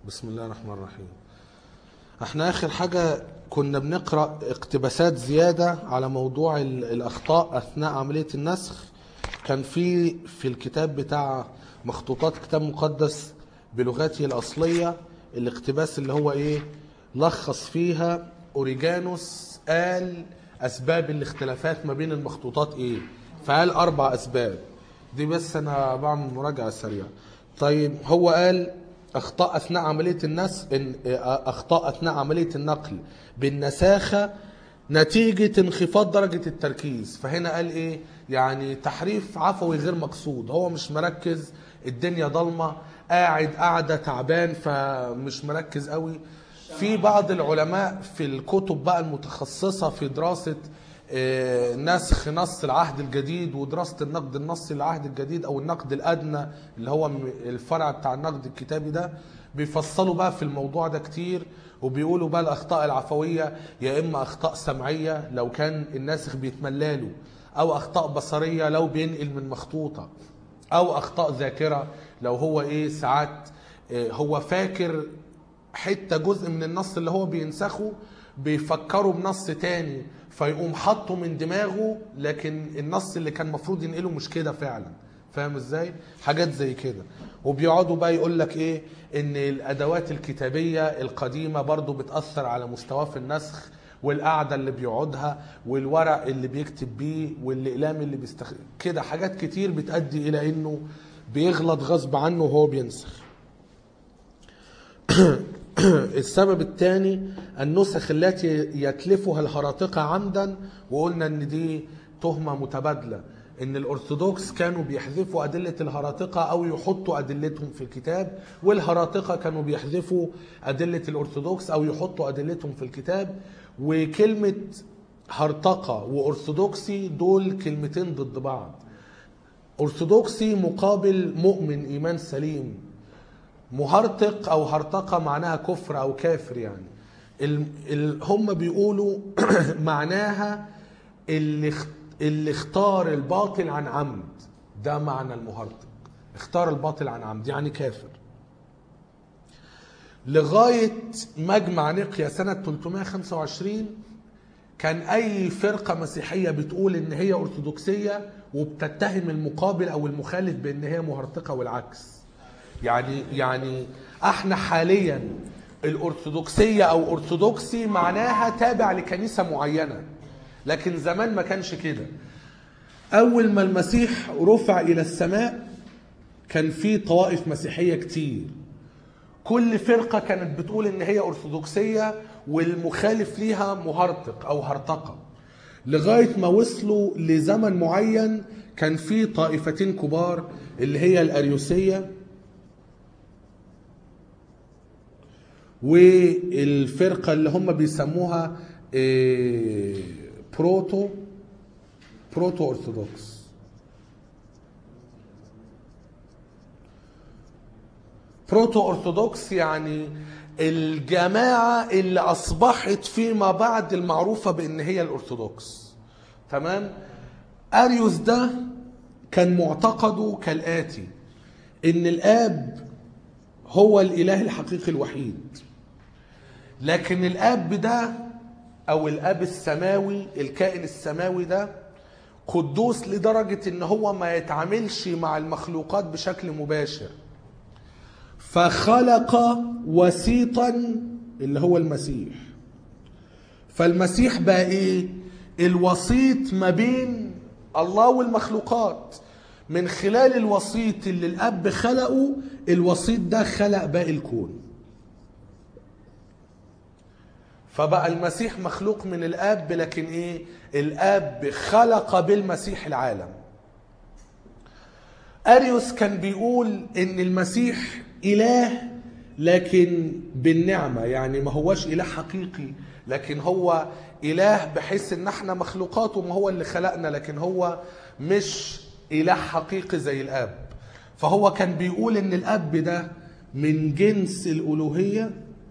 بسم الله الرحمن الرحيم احنا اخر حاجة كنا بنقرأ اقتباسات زيادة على موضوع ال- الاخطاء اثناء عملية النسخ كان في في الكتاب بتاع مخطوطات كتاب مقدس بلغته الاصلية الاقتباس اللي هو ايه لخص فيها اوريجانوس قال اسباب الاختلافات ما بين المخطوطات ايه فقال اربع اسباب دي بس انا بعمل مراجعة سريعة طيب هو قال اخطاء اثناء عمليه النس إن اخطاء اثناء عمليه النقل بالنساخه نتيجه انخفاض درجه التركيز فهنا قال ايه يعني تحريف عفوي غير مقصود هو مش مركز الدنيا ضلمه قاعد قاعده تعبان فمش مركز قوي في بعض العلماء في الكتب بقى المتخصصه في دراسه آه، نسخ نص العهد الجديد ودراسة النقد النصي للعهد الجديد أو النقد الأدنى اللي هو م- الفرع بتاع النقد الكتابي ده بيفصلوا بقى في الموضوع ده كتير وبيقولوا بقى الأخطاء العفوية يا إما أخطاء سمعية لو كان الناسخ بيتملاله أو أخطاء بصرية لو بينقل من مخطوطة أو أخطاء ذاكرة لو هو إيه ساعات آه، هو فاكر حته جزء من النص اللي هو بينسخه بيفكروا بنص تاني فيقوم حاطه من دماغه لكن النص اللي كان المفروض ينقله مش كده فعلا فاهم ازاي حاجات زي كده وبيقعدوا بقى يقول لك ايه ان الادوات الكتابيه القديمه برضو بتاثر على مستواه في النسخ والقعده اللي بيقعدها والورق اللي بيكتب بيه والاقلام اللي بيستخ كده حاجات كتير بتؤدي الى انه بيغلط غصب عنه وهو بينسخ السبب الثاني النسخ التي يتلفها الهراطقة عمدا وقلنا ان دي تهمة متبادلة ان الارثوذكس كانوا بيحذفوا ادلة الهراطقة او يحطوا ادلتهم في الكتاب والهراطقة كانوا بيحذفوا ادلة الارثوذكس او يحطوا ادلتهم في الكتاب وكلمة هرطقة وارثوذكسي دول كلمتين ضد بعض ارثوذكسي مقابل مؤمن ايمان سليم مهرطق او هرطقه معناها كفر او كافر يعني ال ال هم بيقولوا معناها اللي اخ- اللي اختار الباطل عن عمد ده معنى المهرطق اختار الباطل عن عمد يعني كافر لغايه مجمع نقيا سنه 325 كان اي فرقه مسيحيه بتقول ان هي ارثوذكسيه وبتتهم المقابل او المخالف بان هي مهرطقه والعكس يعني يعني احنا حاليا الارثوذكسيه او ارثوذكسي معناها تابع لكنيسه معينه لكن زمان ما كانش كده اول ما المسيح رفع الى السماء كان في طوائف مسيحيه كتير كل فرقه كانت بتقول ان هي ارثوذكسيه والمخالف ليها مهرطق او هرطقه لغايه ما وصلوا لزمن معين كان في طائفتين كبار اللي هي الاريوسيه والفرقه اللي هم بيسموها إيه، بروتو بروتو ارثوذكس بروتو ارثوذكس يعني الجماعه اللي اصبحت فيما بعد المعروفه بان هي الارثوذكس تمام اريوس ده كان معتقده كالاتي ان الاب هو الاله الحقيقي الوحيد لكن الاب ده او الاب السماوي الكائن السماوي ده قدوس لدرجه ان هو ما يتعاملش مع المخلوقات بشكل مباشر فخلق وسيطا اللي هو المسيح فالمسيح بقى ايه الوسيط ما بين الله والمخلوقات من خلال الوسيط اللي الاب خلقه الوسيط ده خلق باقي الكون فبقى المسيح مخلوق من الاب لكن ايه الاب خلق بالمسيح العالم اريوس كان بيقول ان المسيح اله لكن بالنعمه يعني ما هوش اله حقيقي لكن هو اله بحيث ان احنا مخلوقات وما هو اللي خلقنا لكن هو مش اله حقيقي زي الاب فهو كان بيقول ان الاب ده من جنس الالوهيه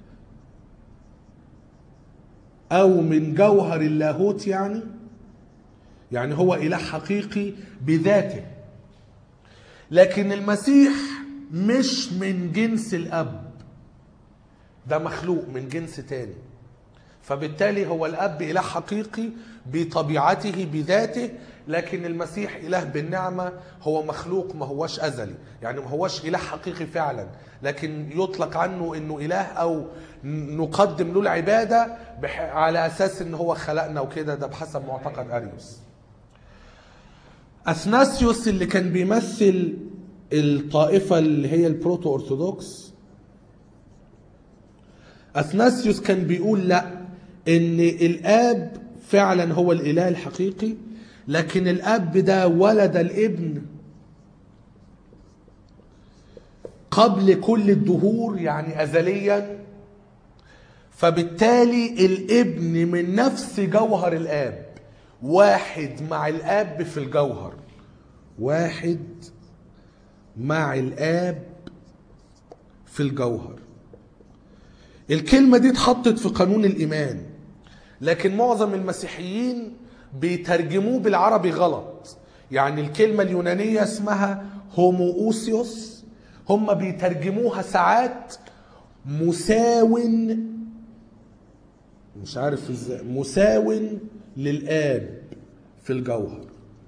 او من جوهر اللاهوت يعني يعني هو اله حقيقي بذاته لكن المسيح مش من جنس الاب ده مخلوق من جنس تاني فبالتالي هو الاب اله حقيقي بطبيعته بذاته لكن المسيح اله بالنعمه هو مخلوق ما هوش ازلي يعني ما هوش اله حقيقي فعلا لكن يطلق عنه انه اله او نقدم له العباده بح- على اساس ان هو خلقنا وكده ده بحسب معتقد اريوس اثناسيوس اللي كان بيمثل الطائفه اللي هي البروتو ارثوذكس اثناسيوس كان بيقول لا ان الاب فعلا هو الاله الحقيقي لكن الاب ده ولد الابن قبل كل الدهور يعني ازليا فبالتالي الابن من نفس جوهر الاب واحد مع الاب في الجوهر واحد مع الاب في الجوهر الكلمة دي اتحطت في قانون الإيمان لكن معظم المسيحيين بيترجموه بالعربي غلط يعني الكلمة اليونانية اسمها هومووسيوس هم بيترجموها ساعات مساون مش عارف ازاي مساون للآب في الجوهر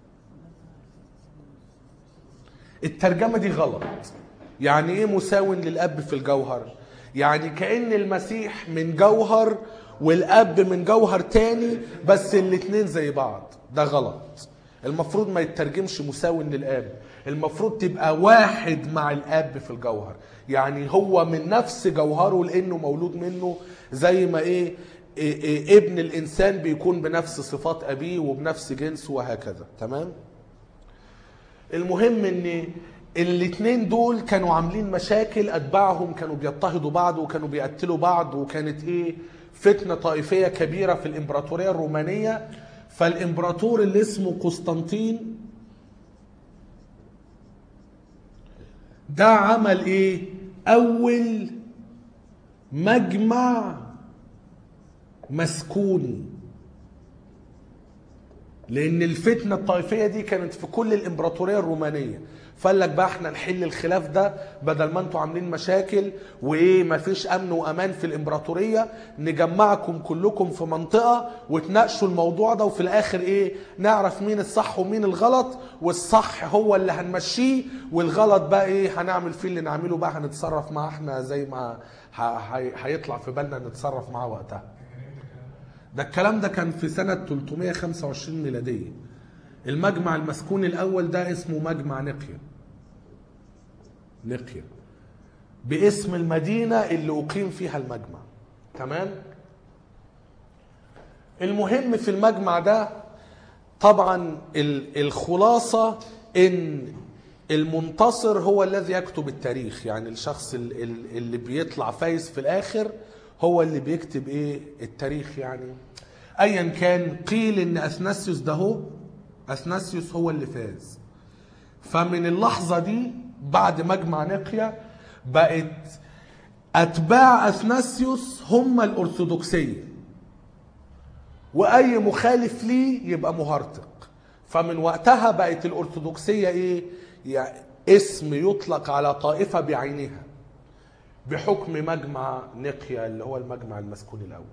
الترجمة دي غلط يعني ايه مساون للاب في الجوهر يعني كأن المسيح من جوهر والاب من جوهر تاني بس الاتنين زي بعض ده غلط المفروض ما يترجمش مساون للاب المفروض تبقى واحد مع الاب في الجوهر يعني هو من نفس جوهره لانه مولود منه زي ما ايه, إيه, إيه ابن الانسان بيكون بنفس صفات ابيه وبنفس جنسه وهكذا تمام المهم ان الاتنين دول كانوا عاملين مشاكل اتباعهم كانوا بيضطهدوا بعض وكانوا بيقتلوا بعض وكانت ايه فتنة طائفية كبيرة في الامبراطورية الرومانية فالامبراطور اللي اسمه قسطنطين ده عمل ايه اول مجمع مسكوني لان الفتنه الطائفيه دي كانت في كل الامبراطوريه الرومانيه فقال لك بقى احنا نحل الخلاف ده بدل ما انتوا عاملين مشاكل وايه مفيش امن وامان في الامبراطوريه نجمعكم كلكم في منطقه وتناقشوا الموضوع ده وفي الاخر ايه نعرف مين الصح ومين الغلط والصح هو اللي هنمشيه والغلط بقى ايه هنعمل فيه اللي نعمله بقى هنتصرف معاه احنا زي ما ه- هي- هيطلع في بالنا نتصرف معاه وقتها ده الكلام ده كان في سنة 325 ميلادية المجمع المسكون الأول ده اسمه مجمع نقيا نقيا باسم المدينة اللي أقيم فيها المجمع تمام المهم في المجمع ده طبعا ال- الخلاصة ان المنتصر هو الذي يكتب التاريخ يعني الشخص ال- ال- اللي بيطلع فايز في الاخر هو اللي بيكتب ايه التاريخ يعني ايا كان قيل ان اثناسيوس ده هو اثناسيوس هو اللي فاز فمن اللحظة دي بعد مجمع نقيا بقت اتباع اثناسيوس هم الارثوذكسيه واي مخالف ليه يبقى مهرطق فمن وقتها بقت الارثوذكسيه ايه يعني اسم يطلق على طائفه بعينها بحكم مجمع نقيا اللي هو المجمع المسكون الاول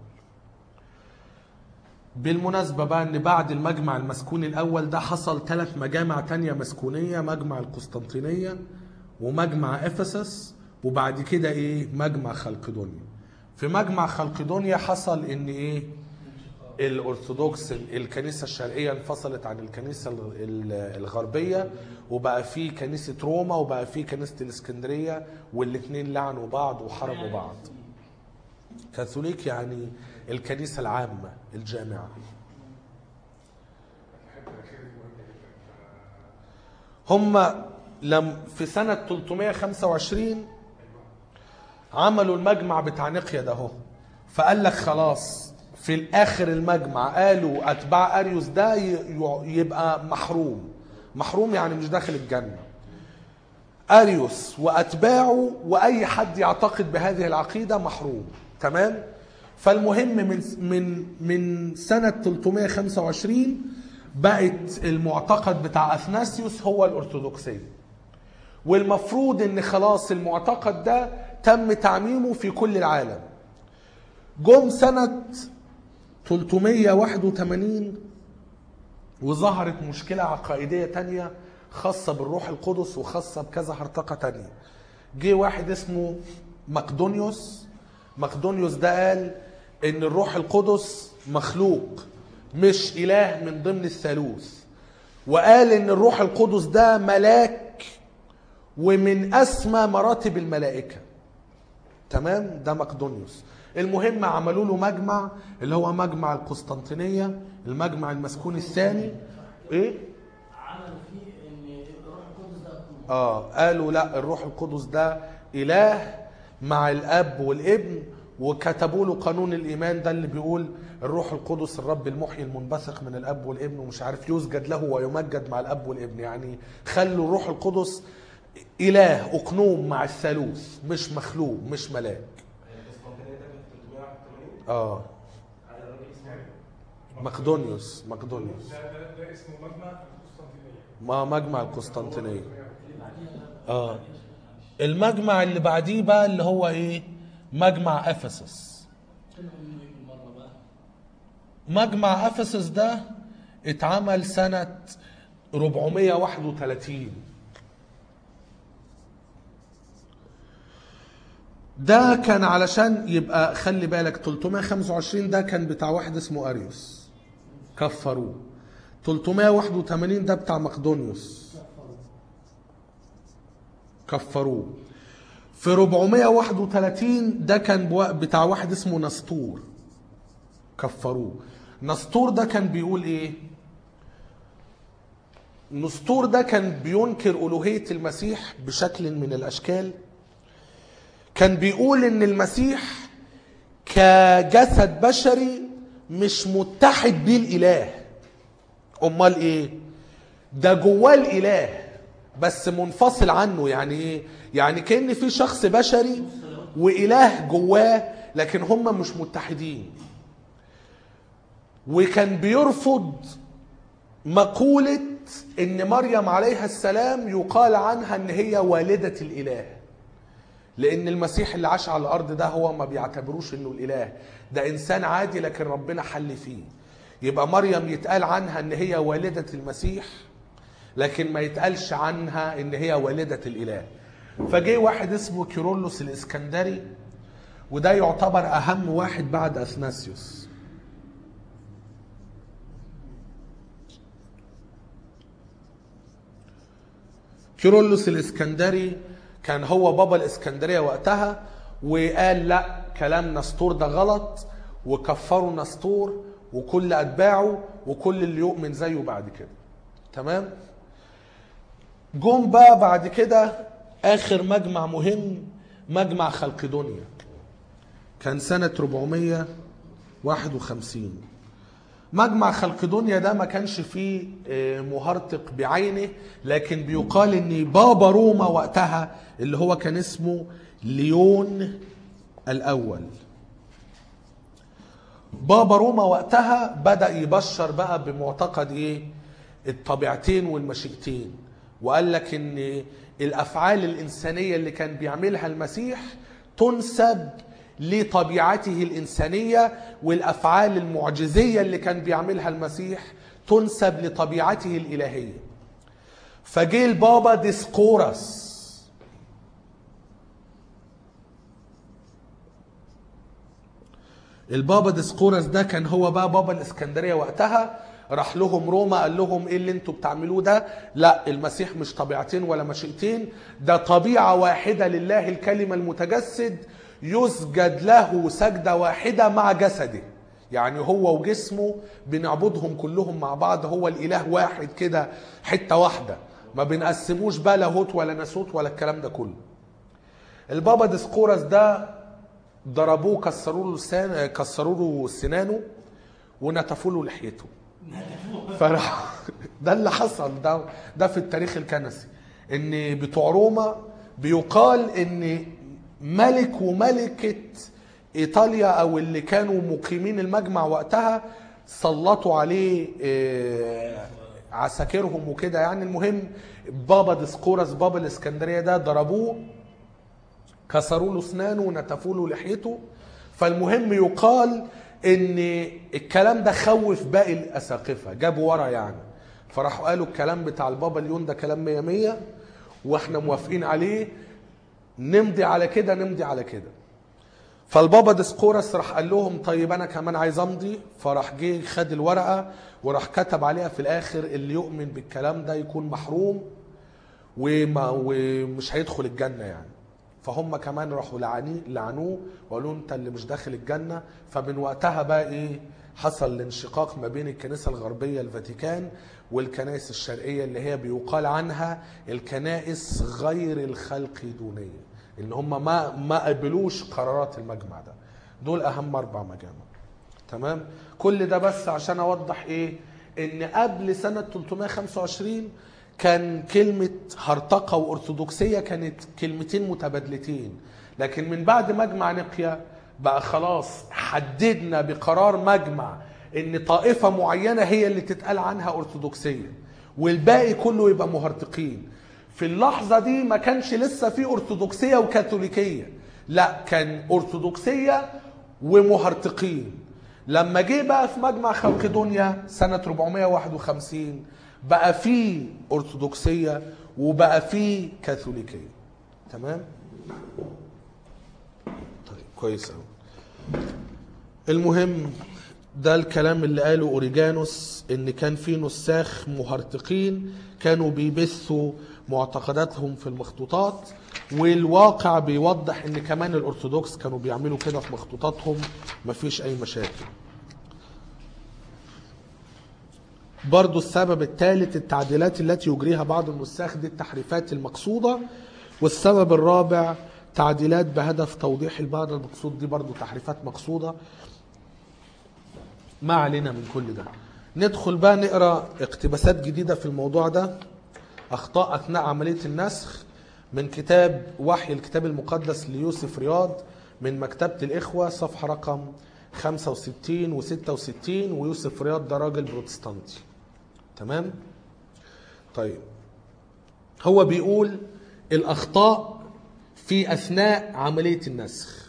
بالمناسبة بقى ان بعد المجمع المسكون الاول ده حصل ثلاث مجامع تانية مسكونية مجمع القسطنطينية ومجمع افسس وبعد كده ايه مجمع خلقدونيا في مجمع خلقدونيا حصل ان ايه الارثوذكس الكنيسه الشرقيه انفصلت عن الكنيسه ال- ال- الغربيه وبقى في كنيسه روما وبقى في كنيسه الاسكندريه والاثنين لعنوا بعض وحاربوا بعض كاثوليك يعني الكنيسه العامه الجامعه هم لم في سنه 325 عملوا المجمع بتاع نقيا ده اهو فقال لك خلاص في الاخر المجمع قالوا اتباع اريوس ده ي- ي- يبقى محروم محروم يعني مش داخل الجنه اريوس واتباعه واي حد يعتقد بهذه العقيده محروم تمام فالمهم من من من سنه 325 بقت المعتقد بتاع اثناسيوس هو الارثوذكسيه والمفروض ان خلاص المعتقد ده تم تعميمه في كل العالم جم سنة 381 وظهرت مشكلة عقائدية تانية خاصة بالروح القدس وخاصة بكذا هرطقة تانية جه واحد اسمه مقدونيوس مقدونيوس ده قال ان الروح القدس مخلوق مش اله من ضمن الثالوث وقال ان الروح القدس ده ملاك ومن اسمى مراتب الملائكه تمام ده مقدونيوس المهم عملوا له مجمع اللي هو مجمع القسطنطينيه المجمع المسكون الثاني ايه عملوا فيه ان الروح القدس ده أكون. اه قالوا لا الروح القدس ده اله مع الاب والابن وكتبوا له قانون الايمان ده اللي بيقول الروح القدس الرب المحيي المنبثق من الاب والابن ومش عارف يسجد له ويمجد مع الاب والابن يعني خلوا الروح القدس اله اقنوم مع الثالوث مش مخلوق مش ملاك القسطنطينية ده كانت 381 اه على الراجل اسمه ايه؟ مقدونيوس مقدونيوس ده ده ده اسمه مجمع القسطنطينية ما مجمع القسطنطينيه اه المجمع اللي بعديه بقى اللي هو ايه مجمع افسس كانوا منه يجوا مره بقى مجمع افسس ده اتعمل سنة 431 ده كان علشان يبقى خلي بالك 325 ده كان بتاع واحد اسمه اريوس كفروه 381 ده بتاع مقدونيوس كفروه في 431 ده كان بوا- بتاع واحد اسمه نسطور كفروه نسطور ده كان بيقول ايه نسطور ده كان بينكر ألوهية المسيح بشكل من الأشكال كان بيقول إن المسيح كجسد بشري مش متحد بيه الإله أمال إيه ده جواه الإله بس منفصل عنه يعني إيه يعني كأن في شخص بشري وإله جواه لكن هم مش متحدين وكان بيرفض مقولة ان مريم عليها السلام يقال عنها ان هي والدة الاله لان المسيح اللي عاش على الارض ده هو ما بيعتبروش انه الاله ده انسان عادي لكن ربنا حل فيه يبقى مريم يتقال عنها ان هي والدة المسيح لكن ما يتقالش عنها ان هي والدة الاله فجه واحد اسمه كيرلس الاسكندري وده يعتبر اهم واحد بعد اثناسيوس كيرلس الاسكندري كان هو بابا الاسكندريه وقتها وقال لا كلام نسطور ده غلط وكفروا نسطور وكل اتباعه وكل اللي يؤمن زيه بعد كده تمام جم بقى بعد كده اخر مجمع مهم مجمع خلقدونيا كان سنة 451 مجمع خلقدونيا ده ما كانش فيه آه، مهرطق بعينه لكن بيقال ان بابا روما وقتها اللي هو كان اسمه ليون الاول بابا روما وقتها بدأ يبشر بقى بمعتقد ايه الطبيعتين والمشيئتين وقال لك ان الافعال الانسانيه اللي كان بيعملها المسيح تنسب لطبيعته الانسانيه والافعال المعجزيه اللي كان بيعملها المسيح تنسب لطبيعته الالهيه فجه البابا ديسقورس البابا ديسقورس ده كان هو بقى بابا الاسكندريه وقتها راح لهم روما قال لهم ايه اللي انتوا بتعملوه ده لا المسيح مش طبيعتين ولا مشيئتين ده طبيعه واحده لله الكلمه المتجسد يسجد له سجده واحده مع جسده يعني هو وجسمه بنعبدهم كلهم مع بعض هو الاله واحد كده حته واحده ما بنقسموش بقى لاهوت ولا ناسوت ولا الكلام ده كله البابا ديسقورس ده ضربوه كسروا له لسان كسروا له سنانه ونتفوا له لحيته فراح ده اللي حصل ده ده في التاريخ الكنسي ان بتوع روما بيقال ان ملك وملكه ايطاليا او اللي كانوا مقيمين المجمع وقتها سلطوا عليه آه، عساكرهم وكده يعني المهم بابا ديسقورس بابا الاسكندريه ده ضربوه كسروا له اسنانه ونتفوا له لحيته فالمهم يقال ان الكلام ده خوف باقي الاساقفه جابوا ورا يعني فراحوا قالوا الكلام بتاع البابا ليون ده كلام مية مية واحنا موافقين عليه نمضي على كده نمضي على كده فالبابا ديسقورس راح قال لهم طيب انا كمان عايز امضي فراح جه خد الورقه وراح كتب عليها في الاخر اللي يؤمن بالكلام ده يكون محروم وما ومش هيدخل الجنه يعني فهم كمان راحوا لعنيه لعنوه وقالوا له انت اللي مش داخل الجنه فمن وقتها بقى ايه حصل الانشقاق ما بين الكنيسه الغربيه الفاتيكان والكنائس الشرقيه اللي هي بيقال عنها الكنائس غير الخلقيدونيه ان هم ما ما قبلوش قرارات المجمع ده دول اهم اربع مجامع تمام كل ده بس عشان اوضح ايه ان قبل سنه 325 كان كلمه هرطقه وارثوذكسيه كانت كلمتين متبادلتين لكن من بعد مجمع نقيا بقى خلاص حددنا بقرار مجمع ان طائفه معينه هي اللي تتقال عنها ارثوذكسيه والباقي كله يبقى مهرطقين في اللحظه دي ما كانش لسه في ارثوذكسيه وكاثوليكيه لا كان ارثوذكسيه ومهرطقين لما جه بقى في مجمع خلقدونيا سنه 451 بقى في ارثوذكسيه وبقى في كاثوليكيه تمام طيب كويس قوي المهم ده الكلام اللي قاله اوريجانوس ان كان في نساخ مهرطقين كانوا بيبثوا معتقداتهم في المخطوطات والواقع بيوضح ان كمان الارثوذكس كانوا بيعملوا كده في مخطوطاتهم مفيش اي مشاكل برضو السبب الثالث التعديلات التي يجريها بعض النساخ دي التحريفات المقصودة والسبب الرابع تعديلات بهدف توضيح المعنى المقصود دي برضو تحريفات مقصودة ما علينا من كل ده ندخل بقى نقرا اقتباسات جديدة في الموضوع ده أخطاء أثناء عملية النسخ من كتاب وحي الكتاب المقدس ليوسف رياض من مكتبة الإخوة صفحة رقم 65 و 66 ويوسف رياض ده راجل بروتستانتي تمام طيب هو بيقول الأخطاء في أثناء عملية النسخ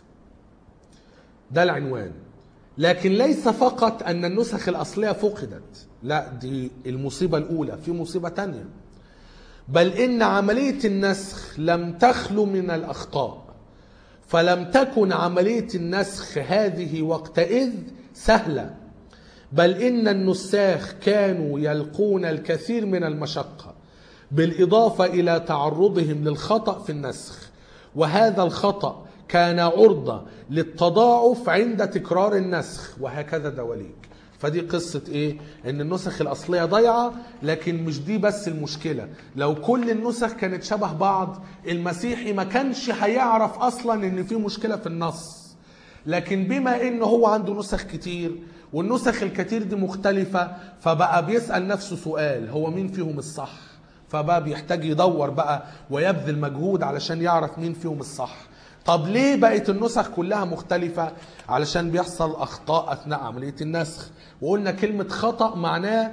ده العنوان لكن ليس فقط أن النسخ الأصلية فقدت لا دي المصيبة الأولى في مصيبة تانية بل إن عملية النسخ لم تخلو من الأخطاء فلم تكن عملية النسخ هذه وقتئذ سهلة بل إن النساخ كانوا يلقون الكثير من المشقة بالإضافة إلى تعرضهم للخطأ في النسخ وهذا الخطأ كان عرضة للتضاعف عند تكرار النسخ وهكذا دواليك فدي قصة ايه ان النسخ الاصلية ضايعة لكن مش دي بس المشكلة لو كل النسخ كانت شبه بعض المسيحي ما كانش هيعرف اصلا ان في مشكلة في النص لكن بما ان هو عنده نسخ كتير والنسخ الكتير دي مختلفة فبقى بيسأل نفسه سؤال هو مين فيهم الصح فبقى بيحتاج يدور بقى ويبذل مجهود علشان يعرف مين فيهم الصح طب ليه بقت النسخ كلها مختلفة علشان بيحصل أخطاء أثناء عملية النسخ وقلنا كلمة خطأ معناه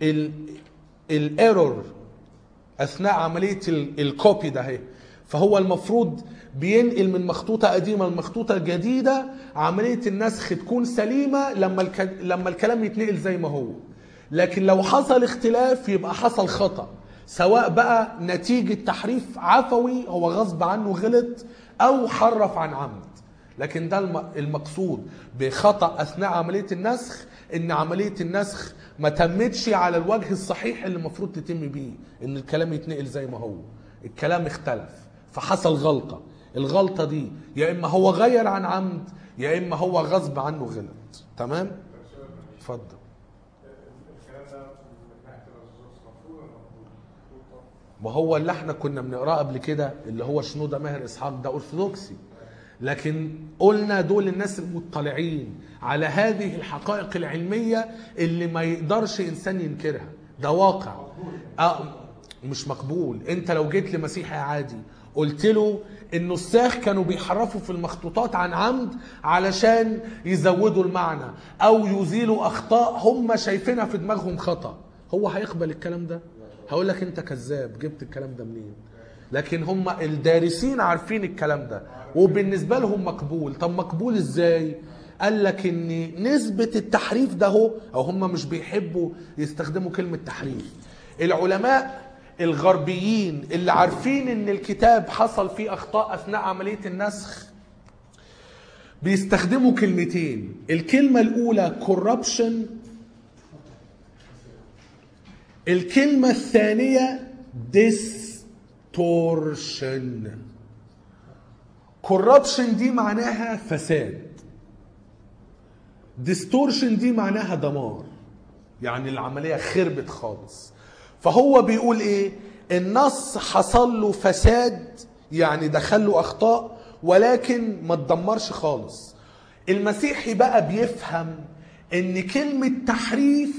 الايرور أثناء عملية ال- الكوبي ده هي فهو المفروض بينقل من مخطوطة قديمة لمخطوطة جديدة عملية النسخ تكون سليمة لما الك... لما الكلام يتنقل زي ما هو لكن لو حصل اختلاف يبقى حصل خطأ سواء بقى نتيجة تحريف عفوي هو غصب عنه غلط أو حرف عن عمد لكن ده الم- المقصود بخطأ أثناء عملية النسخ إن عملية النسخ ما تمتش على الوجه الصحيح اللي المفروض تتم بيه إن الكلام يتنقل زي ما هو الكلام اختلف فحصل غلطة الغلطة دي يا إما هو غير عن عمد يا إما هو غصب عنه غلط تمام؟ اتفضل الكلام ده من ناحيه الارثوذكس مفروض ولا مفروض؟ ما هو اللي احنا كنا بنقراه قبل كده اللي هو شنودة ماهر اسحاق ده ارثوذكسي لكن قلنا دول الناس المطلعين على هذه الحقائق العلمية اللي ما يقدرش انسان ينكرها ده واقع اه مش مقبول انت لو جيت لمسيحي عادي قلت له النساخ كانوا بيحرفوا في المخطوطات عن عمد علشان يزودوا المعنى او يزيلوا اخطاء هم شايفينها في دماغهم خطأ هو هيقبل الكلام ده هقول لك انت كذاب جبت الكلام ده منين لكن هم الدارسين عارفين الكلام ده وبالنسبه لهم مقبول طب مقبول ازاي قال لك ان نسبه التحريف ده هو او هم مش بيحبوا يستخدموا كلمه تحريف العلماء الغربيين اللي عارفين ان الكتاب حصل فيه اخطاء اثناء عمليه النسخ بيستخدموا كلمتين الكلمه الاولى corruption الكلمه الثانيه distortion corruption دي معناها فساد distortion دي معناها دمار يعني العملية خربت خالص فهو بيقول ايه النص حصل له فساد يعني دخل له اخطاء ولكن ما تدمرش خالص المسيحي بقى بيفهم ان كلمة تحريف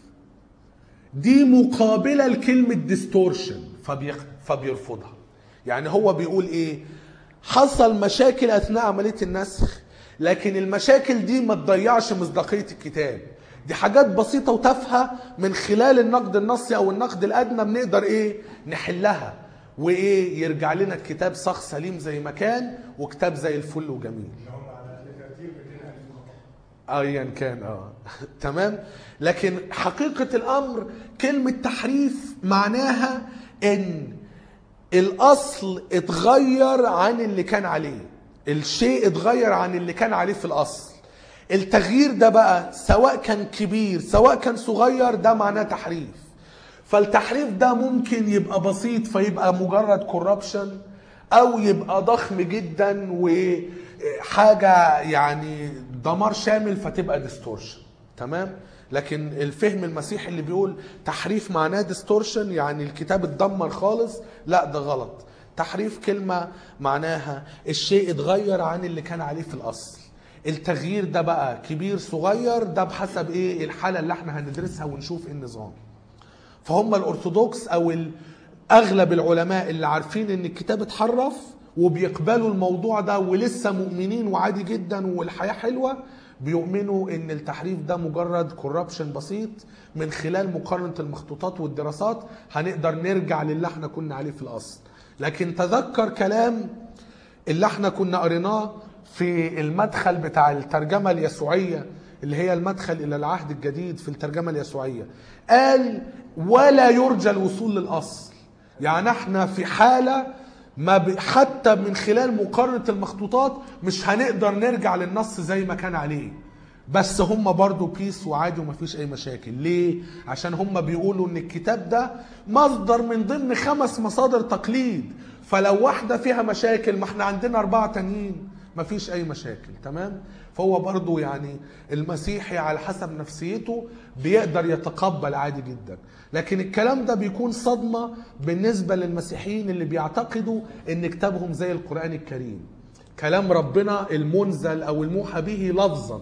دي مقابلة لكلمة ديستورشن فبيرفضها يعني هو بيقول ايه حصل مشاكل اثناء عملية النسخ لكن المشاكل دي ما تضيعش مصداقية الكتاب دي حاجات بسيطة وتافهة من خلال النقد النصي او النقد الادنى بنقدر ايه نحلها وايه يرجع لنا الكتاب صخ سليم زي ما كان وكتاب زي الفل وجميل اللي هم على ترتيب 200000 خطأ ايا كان اه تمام لكن حقيقة الامر كلمة تحريف معناها ان الاصل اتغير عن اللي كان عليه الشيء اتغير عن اللي كان عليه في الاصل التغيير ده بقى سواء كان كبير سواء كان صغير ده معناه تحريف فالتحريف ده ممكن يبقى بسيط فيبقى مجرد كوربشن او يبقى ضخم جدا وحاجه يعني دمار شامل فتبقى ديستورشن تمام لكن الفهم المسيحي اللي بيقول تحريف معناه ديستورشن يعني الكتاب اتدمر خالص لا ده غلط تحريف كلمه معناها الشيء اتغير عن اللي كان عليه في الاصل التغيير ده بقى كبير صغير ده بحسب ايه الحاله اللي احنا هندرسها ونشوف ايه النظام فهم الارثوذكس او ال- اغلب العلماء اللي عارفين ان الكتاب اتحرف وبيقبلوا الموضوع ده ولسه مؤمنين وعادي جدا والحياه حلوه بيؤمنوا ان التحريف ده مجرد كوربشن بسيط من خلال مقارنه المخطوطات والدراسات هنقدر نرجع للي احنا كنا عليه في الاصل لكن تذكر كلام اللي احنا كنا قريناه في المدخل بتاع الترجمة اليسوعية اللي هي المدخل إلى العهد الجديد في الترجمة اليسوعية قال ولا يرجى الوصول للأصل يعني احنا في حالة ما ب... حتى من خلال مقارنة المخطوطات مش هنقدر نرجع للنص زي ما كان عليه بس هم برضو بيس وعادي ومفيش اي مشاكل ليه عشان هم بيقولوا ان الكتاب ده مصدر من ضمن خمس مصادر تقليد فلو واحدة فيها مشاكل ما احنا عندنا اربعة تانيين مفيش اي مشاكل تمام فهو برضو يعني المسيحي على حسب نفسيته بيقدر يتقبل عادي جدا لكن الكلام ده بيكون صدمة بالنسبة للمسيحيين اللي بيعتقدوا ان كتابهم زي القرآن الكريم كلام ربنا المنزل او الموحى به لفظا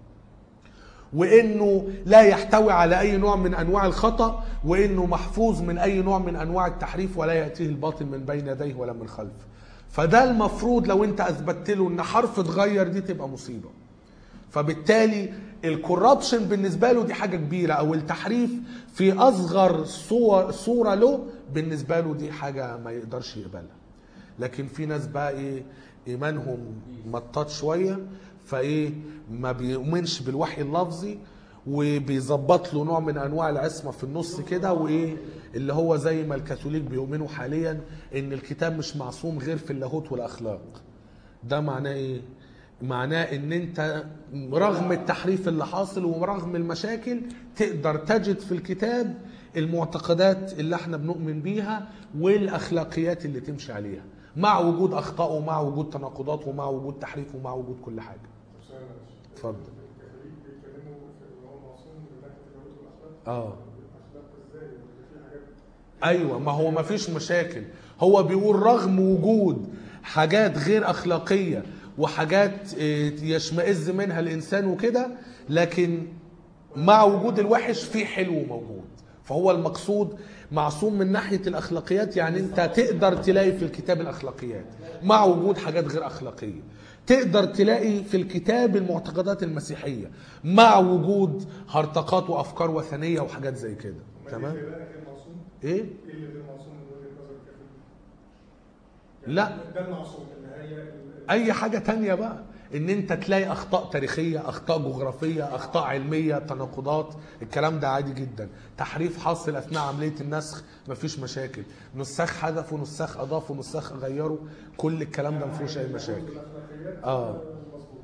وانه لا يحتوي على اي نوع من انواع الخطا وانه محفوظ من اي نوع من انواع التحريف ولا ياتيه الباطل من بين يديه ولا من خلفه فده المفروض لو انت اثبتت له ان حرف اتغير دي تبقى مصيبه فبالتالي الكوربشن بالنسبه له دي حاجه كبيره او التحريف في اصغر صور صوره له بالنسبه له دي حاجه ما يقدرش يقبلها لكن في ناس بقى ايه ايمانهم مطاط شويه فايه ما بيؤمنش بالوحي اللفظي وبيظبط له نوع من انواع العصمه في النص كده وايه اللي هو زي ما الكاثوليك بيؤمنوا حاليا ان الكتاب مش معصوم غير في اللاهوت والاخلاق ده معناه ايه معناه ان انت رغم التحريف اللي حاصل ورغم المشاكل تقدر تجد في الكتاب المعتقدات اللي احنا بنؤمن بيها والاخلاقيات اللي تمشي عليها مع وجود اخطاء ومع وجود تناقضات ومع وجود تحريف ومع وجود كل حاجه طب سؤال معلش. اتفضل الكاثوليك بيتكلموا في ان هو معصوم من ناحيه اللاهوت والاخلاق اه الاخلاق ازاي؟ في حاجات ايوه ما هو ما فيش مشاكل هو بيقول رغم وجود حاجات غير اخلاقيه وحاجات آه، يشمئز منها الانسان وكده لكن مع وجود الوحش في حلو موجود فهو المقصود معصوم من ناحيه الاخلاقيات يعني انت تقدر تلاقي في الكتاب الاخلاقيات مع وجود حاجات غير اخلاقيه تقدر تلاقي في الكتاب المعتقدات المسيحيه مع وجود هرطقات وافكار وثنيه وحاجات زي كده أمال تمام ايه اللي بقى غير معصوم؟ ايه ايه اللي غير معصوم من وجهه نظر الكاثوليك؟ لا ده المقصود ان هي ال- اي حاجه تانية بقى ان انت تلاقي اخطاء تاريخيه اخطاء جغرافيه اخطاء علميه تناقضات الكلام ده عادي جدا تحريف حاصل اثناء عمليه النسخ مفيش مشاكل نساخ حذفوا نساخ اضافوا نساخ غيروا كل الكلام ده مفيهوش اي مشاكل الاخلاقيات اه مظبوط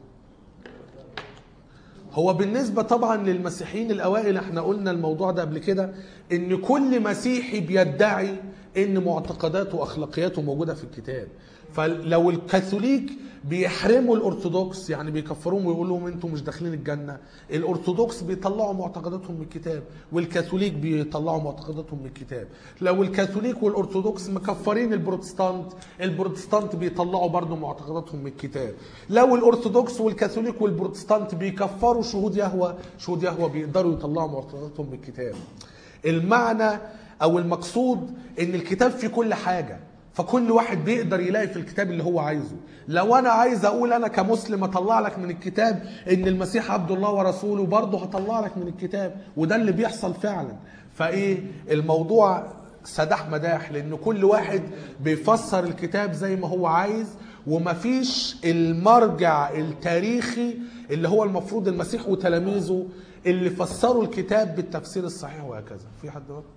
هو بالنسبة طبعا للمسيحيين الأوائل احنا قلنا الموضوع ده قبل كده إن كل مسيحي بيدعي إن معتقداته وأخلاقياته موجودة في الكتاب فلو الكاثوليك بيحرموا الأرثوذكس يعني بيكفروهم ويقولوا لهم أنتوا مش داخلين الجنة الأرثوذكس بيطلعوا معتقداتهم من الكتاب والكاثوليك بيطلعوا معتقداتهم من الكتاب لو الكاثوليك والأرثوذكس مكفرين البروتستانت البروتستانت بيطلعوا برضو معتقداتهم من الكتاب لو الأرثوذكس والكاثوليك والبروتستانت بيكفروا شهود يهوه شهود يهوه بيقدروا يطلعوا معتقداتهم من الكتاب المعنى او المقصود ان الكتاب فيه كل حاجه فكل واحد بيقدر يلاقي في الكتاب اللي هو عايزه لو انا عايز اقول انا كمسلم اطلع لك من الكتاب ان المسيح عبد الله ورسوله برضه هطلع لك من الكتاب وده اللي بيحصل فعلا فايه الموضوع سداح مداح لان كل واحد بيفسر الكتاب زي ما هو عايز ومفيش المرجع التاريخي اللي هو المفروض المسيح وتلاميذه اللي فسروا الكتاب بالتفسير الصحيح وهكذا في حد بقى؟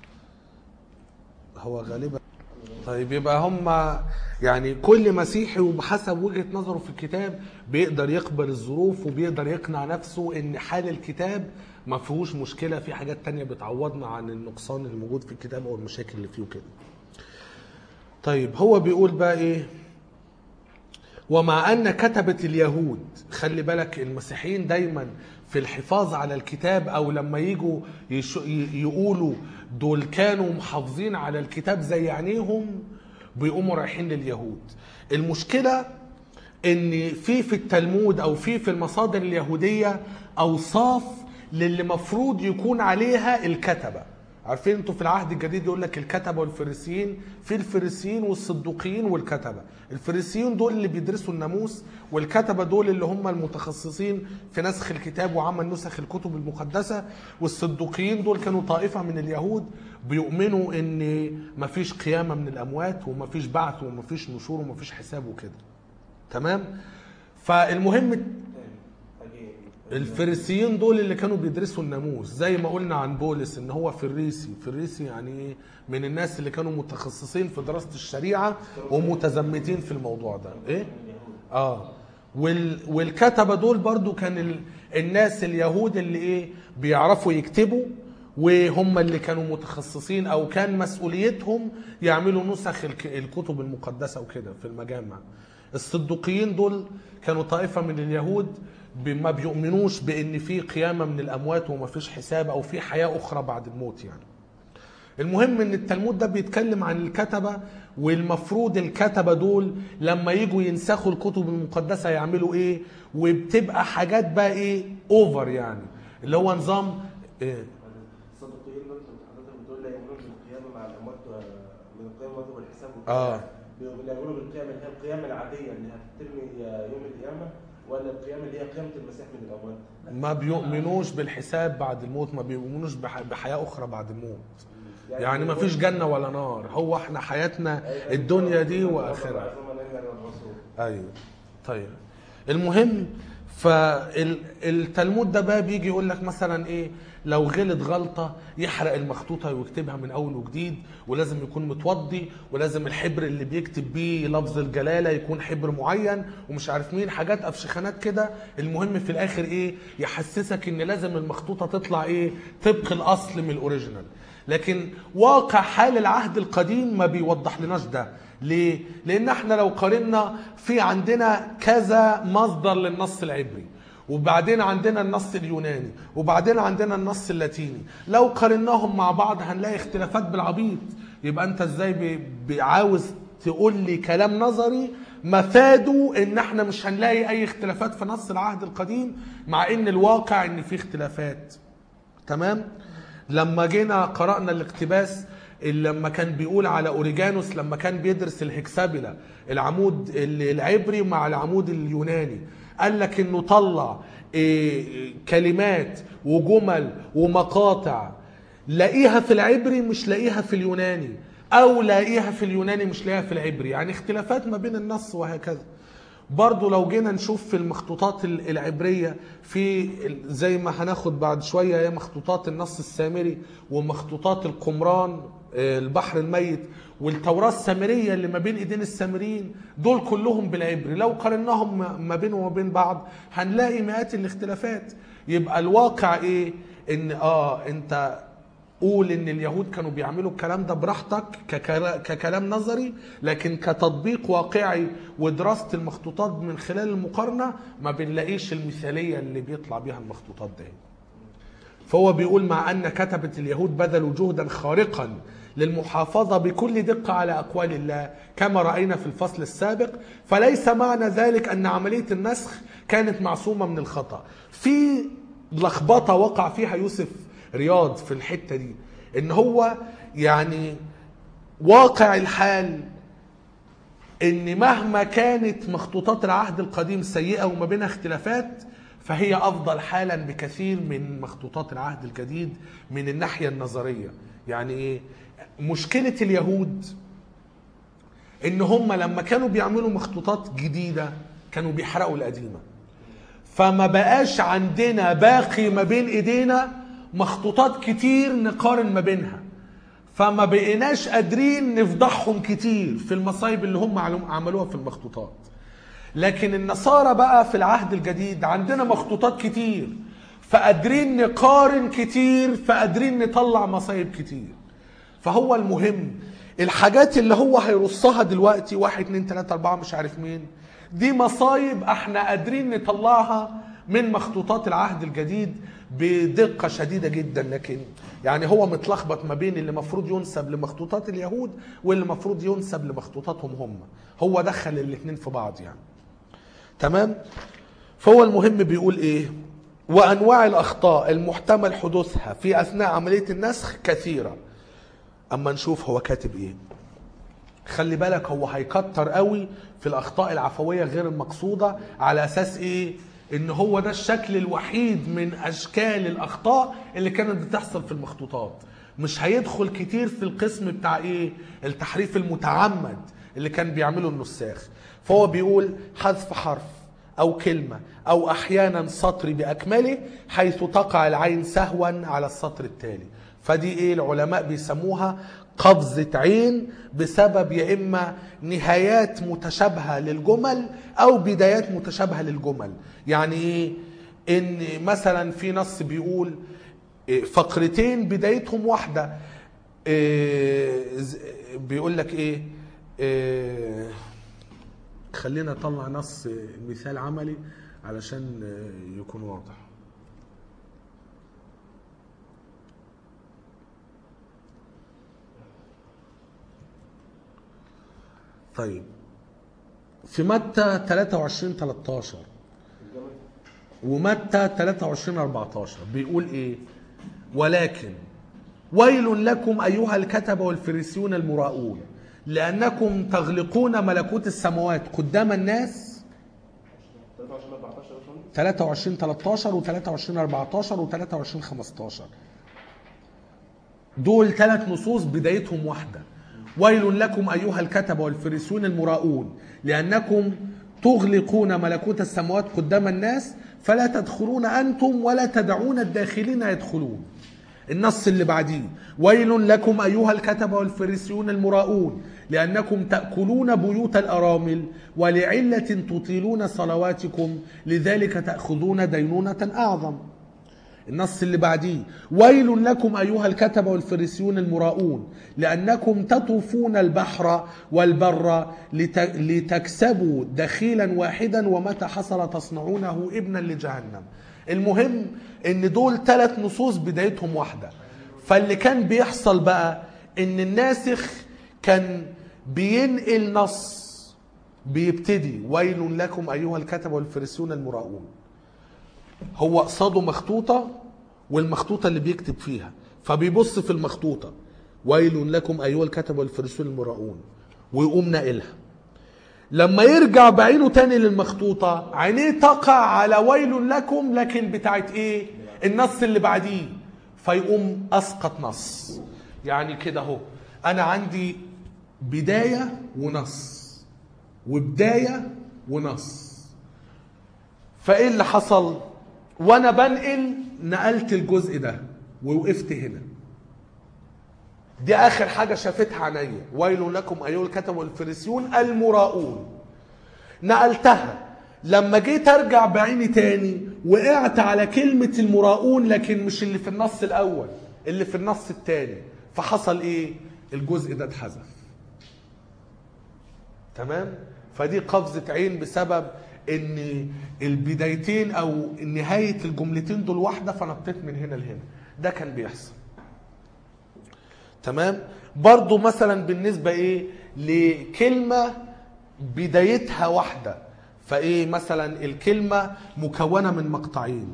هو غالبا طيب يبقى هم يعني كل مسيحي وبحسب وجهة نظره في الكتاب بيقدر يقبل الظروف وبيقدر يقنع نفسه ان حال الكتاب ما فيهوش مشكلة في حاجات تانية بتعوضنا عن النقصان اللي موجود في الكتاب او المشاكل اللي فيه وكده طيب هو بيقول بقى ايه ومع ان كتبة اليهود خلي بالك المسيحيين دايما في الحفاظ على الكتاب او لما يجوا يش... ي- يقولوا دول كانوا محافظين على الكتاب زي عينيهم بيقوموا رايحين لليهود المشكله ان في في التلمود او في في المصادر اليهوديه اوصاف للي مفروض يكون عليها الكتبه عارفين انتوا في العهد الجديد يقول لك الكتبه والفريسيين في الفريسيين والصدوقيين والكتبه الفريسيين دول اللي بيدرسوا الناموس والكتبه دول اللي هم المتخصصين في نسخ الكتاب وعمل نسخ الكتب المقدسه والصدوقيين دول كانوا طائفه من اليهود بيؤمنوا ان مفيش قيامه من الاموات ومفيش بعث ومفيش نشور ومفيش حساب وكده تمام فالمهم أجي- الفريسيين دول اللي كانوا بيدرسوا الناموس زي ما قلنا عن بولس ان هو فريسي فريسي يعني ايه من الناس اللي كانوا متخصصين في دراسة الشريعة ومتزمتين في الموضوع ده ايه اه وال والكتبة دول برضو كان ال... الناس اليهود اللي ايه بيعرفوا يكتبوا وهم اللي كانوا متخصصين او كان مسؤوليتهم يعملوا نسخ الك... الكتب المقدسة وكده في المجامع الصدوقيين دول كانوا طائفة من اليهود ب- ما بيؤمنوش بان في قيامة من الاموات وما فيش حساب او في حياة اخرى بعد الموت يعني المهم ان التلمود ده بيتكلم عن الكتبه والمفروض الكتبه دول لما يجوا ينسخوا الكتب المقدسه يعملوا ايه وبتبقى حاجات بقى ايه اوفر يعني اللي هو نظام إيه الصديقيين دول كنت حضرتك بتقول لا يؤمنون بالقيامه مع الاموات و- من القيامه والحساب وكده. آه. بيقولوا- لا يؤمنوا بالقيامه اللي هي القيامه العاديه اللي هتترمي يوم القيامه ولا القيامه اللي هي قيامه المسيح من الاموات ما بيؤمنوش بالحساب بعد الموت ما بيؤمنوش بح- بحياه اخرى بعد الموت يعني ما فيش جنه ولا نار هو احنا حياتنا الدنيا دي واخرها عظيما إلا الرسول ايوه طيب المهم فالتلمود ده بقى بيجي يقول لك مثلا ايه لو غلط غلطه يحرق المخطوطه ويكتبها من اول وجديد ولازم يكون متوضي ولازم الحبر اللي بيكتب بيه لفظ الجلاله يكون حبر معين ومش عارف مين حاجات افشخانات كده المهم في الاخر ايه يحسسك ان لازم المخطوطه تطلع ايه طبق الاصل من الاوريجينال لكن واقع حال العهد القديم ما بيوضح لناش ده ليه؟ لأن احنا لو قارنا في عندنا كذا مصدر للنص العبري وبعدين عندنا النص اليوناني وبعدين عندنا النص اللاتيني لو قارناهم مع بعض هنلاقي اختلافات بالعبيط يبقى انت ازاي ب- ب- عاوز تقول لي كلام نظري مفاده ان احنا مش هنلاقي اي اختلافات في نص العهد القديم مع ان الواقع ان في اختلافات تمام لما جينا قرأنا الاقتباس اللي لما كان بيقول على اوريجانوس لما كان بيدرس الهكسابيلا العمود ال- العبري مع العمود اليوناني قال لك انه طلع إيه، كلمات وجمل ومقاطع لاقيها في العبري مش لاقيها في اليوناني او لاقيها في اليوناني مش لاقيها في العبري يعني اختلافات ما بين النص وهكذا برضو لو جينا نشوف في المخطوطات ال- العبرية في ال- زي ما هناخد بعد شوية هي مخطوطات النص السامري ومخطوطات القمران آه، البحر الميت والتوراة السامرية اللي ما بين ايدين السامريين دول كلهم بالعبري لو قارناهم ما- ما بينهم وبين بعض هنلاقي مئات الاختلافات يبقى الواقع ايه ان اه انت قول ان اليهود كانوا بيعملوا الكلام ده براحتك ككلا- ككلام نظري لكن كتطبيق واقعي ودراسة المخطوطات من خلال المقارنة ما بنلاقيش المثالية اللي بيطلع بيها المخطوطات دي فهو بيقول مع أن كتبة اليهود بذلوا جهدا خارقا للمحافظة بكل دقة على أقوال الله كما رأينا في الفصل السابق فليس معنى ذلك أن عملية النسخ كانت معصومة من الخطأ في لخبطة وقع فيها يوسف رياض في الحتة دي إن هو يعني واقع الحال ان مهما كانت مخطوطات العهد القديم سيئه وما بينها اختلافات فهي افضل حالا بكثير من مخطوطات العهد الجديد من الناحيه النظريه يعني ايه مشكله اليهود ان هم لما كانوا بيعملوا مخطوطات جديده كانوا بيحرقوا القديمه فما بقاش عندنا باقي ما بين ايدينا مخطوطات كتير نقارن ما بينها فما بقيناش قادرين نفضحهم كتير في المصايب اللي هم عملو- عملوها في المخطوطات لكن النصارى بقى في العهد الجديد عندنا مخطوطات كتير فقادرين نقارن كتير فقادرين نطلع مصايب كتير فهو المهم الحاجات اللي هو هيرصها دلوقتي واحد اتنين تلاتة اربعة مش عارف مين دي مصايب احنا قادرين نطلعها من مخطوطات العهد الجديد بدقة شديدة جدا لكن يعني هو متلخبط ما بين اللي مفروض ينسب لمخطوطات اليهود واللي مفروض ينسب لمخطوطاتهم هم هو دخل الاتنين في بعض يعني تمام فهو المهم بيقول ايه وانواع الاخطاء المحتمل حدوثها في اثناء عمليه النسخ كثيره اما نشوف هو كاتب ايه خلي بالك هو هيكتر قوي في الاخطاء العفويه غير المقصوده على اساس ايه ان هو ده الشكل الوحيد من اشكال الاخطاء اللي كانت بتحصل في المخطوطات مش هيدخل كتير في القسم بتاع ايه التحريف المتعمد اللي كان بيعمله النساخ فهو بيقول حذف حرف او كلمه او احيانا سطر باكمله حيث تقع العين سهوا على السطر التالي فدي ايه العلماء بيسموها قفزة عين بسبب يا إما نهايات متشابهة للجمل أو بدايات متشابهة للجمل يعني إيه إن مثلا في نص بيقول إيه، فقرتين بدايتهم واحدة إيه، ز- بيقول لك إيه إيه، خلينا نطلع نص مثال عملي علشان آه، يكون واضح طيب في متى 23 13 ومتى 23 14 بيقول ايه ولكن ويل لكم ايها الكتبه والفريسيون المراؤون لانكم تغلقون ملكوت السماوات قدام الناس 23 14 يا باشمهندس 23 13 و23 14 و23 15 دول ثلاث نصوص بدايتهم واحدة ويل لكم أيها الكتبة والفريسون المراؤون لأنكم تغلقون ملكوت السماوات قدام الناس فلا تدخلون أنتم ولا تدعون الداخلين يدخلون النص اللي بعديه ويل لكم أيها الكتبة والفريسيون المراؤون لأنكم تأكلون بيوت الأرامل ولعلة تطيلون صلواتكم لذلك تأخذون دينونة أعظم النص اللي بعديه ويل لكم أيها الكتبة والفريسيون المراؤون لأنكم تطوفون البحر والبر لت- لتكسبوا دخيلا واحدا ومتى حصل تصنعونه ابنا لجهنم المهم ان دول ثلاث نصوص بدايتهم واحدة فاللي كان بيحصل بقى ان الناسخ كان بينقل نص بيبتدي ويل لكم أيها الكتبة والفريسيون المراؤون هو قصاده مخطوطة والمخطوطة اللي بيكتب فيها فبيبص في المخطوطة ويل لكم أيها الكتب والفريسون المراؤون ويقوم ناقلها لما يرجع بعينه تاني للمخطوطة عينيه تقع على ويل لكم لكن بتاعت ايه النص اللي بعديه فيقوم اسقط نص يعني كده اهو انا عندي بدايه ونص وبدايه ونص فايه اللي حصل وانا بنقل نقلت الجزء ده ووقفت هنا دي اخر حاجه شافتها عينيا ويل لكم ايها الكتب والفريسيون المراؤون نقلتها لما جيت ارجع بعيني تاني وقعت على كلمة المراؤون لكن مش اللي في النص الاول اللي في النص التاني فحصل ايه الجزء ده اتحذف تمام فدي قفزة عين بسبب ان البدايتين او نهاية الجملتين دول واحدة فنطيت من هنا لهنا ده كان بيحصل تمام برضو مثلا بالنسبة ايه لكلمة بدايتها واحدة فايه مثلا الكلمة مكونة من مقطعين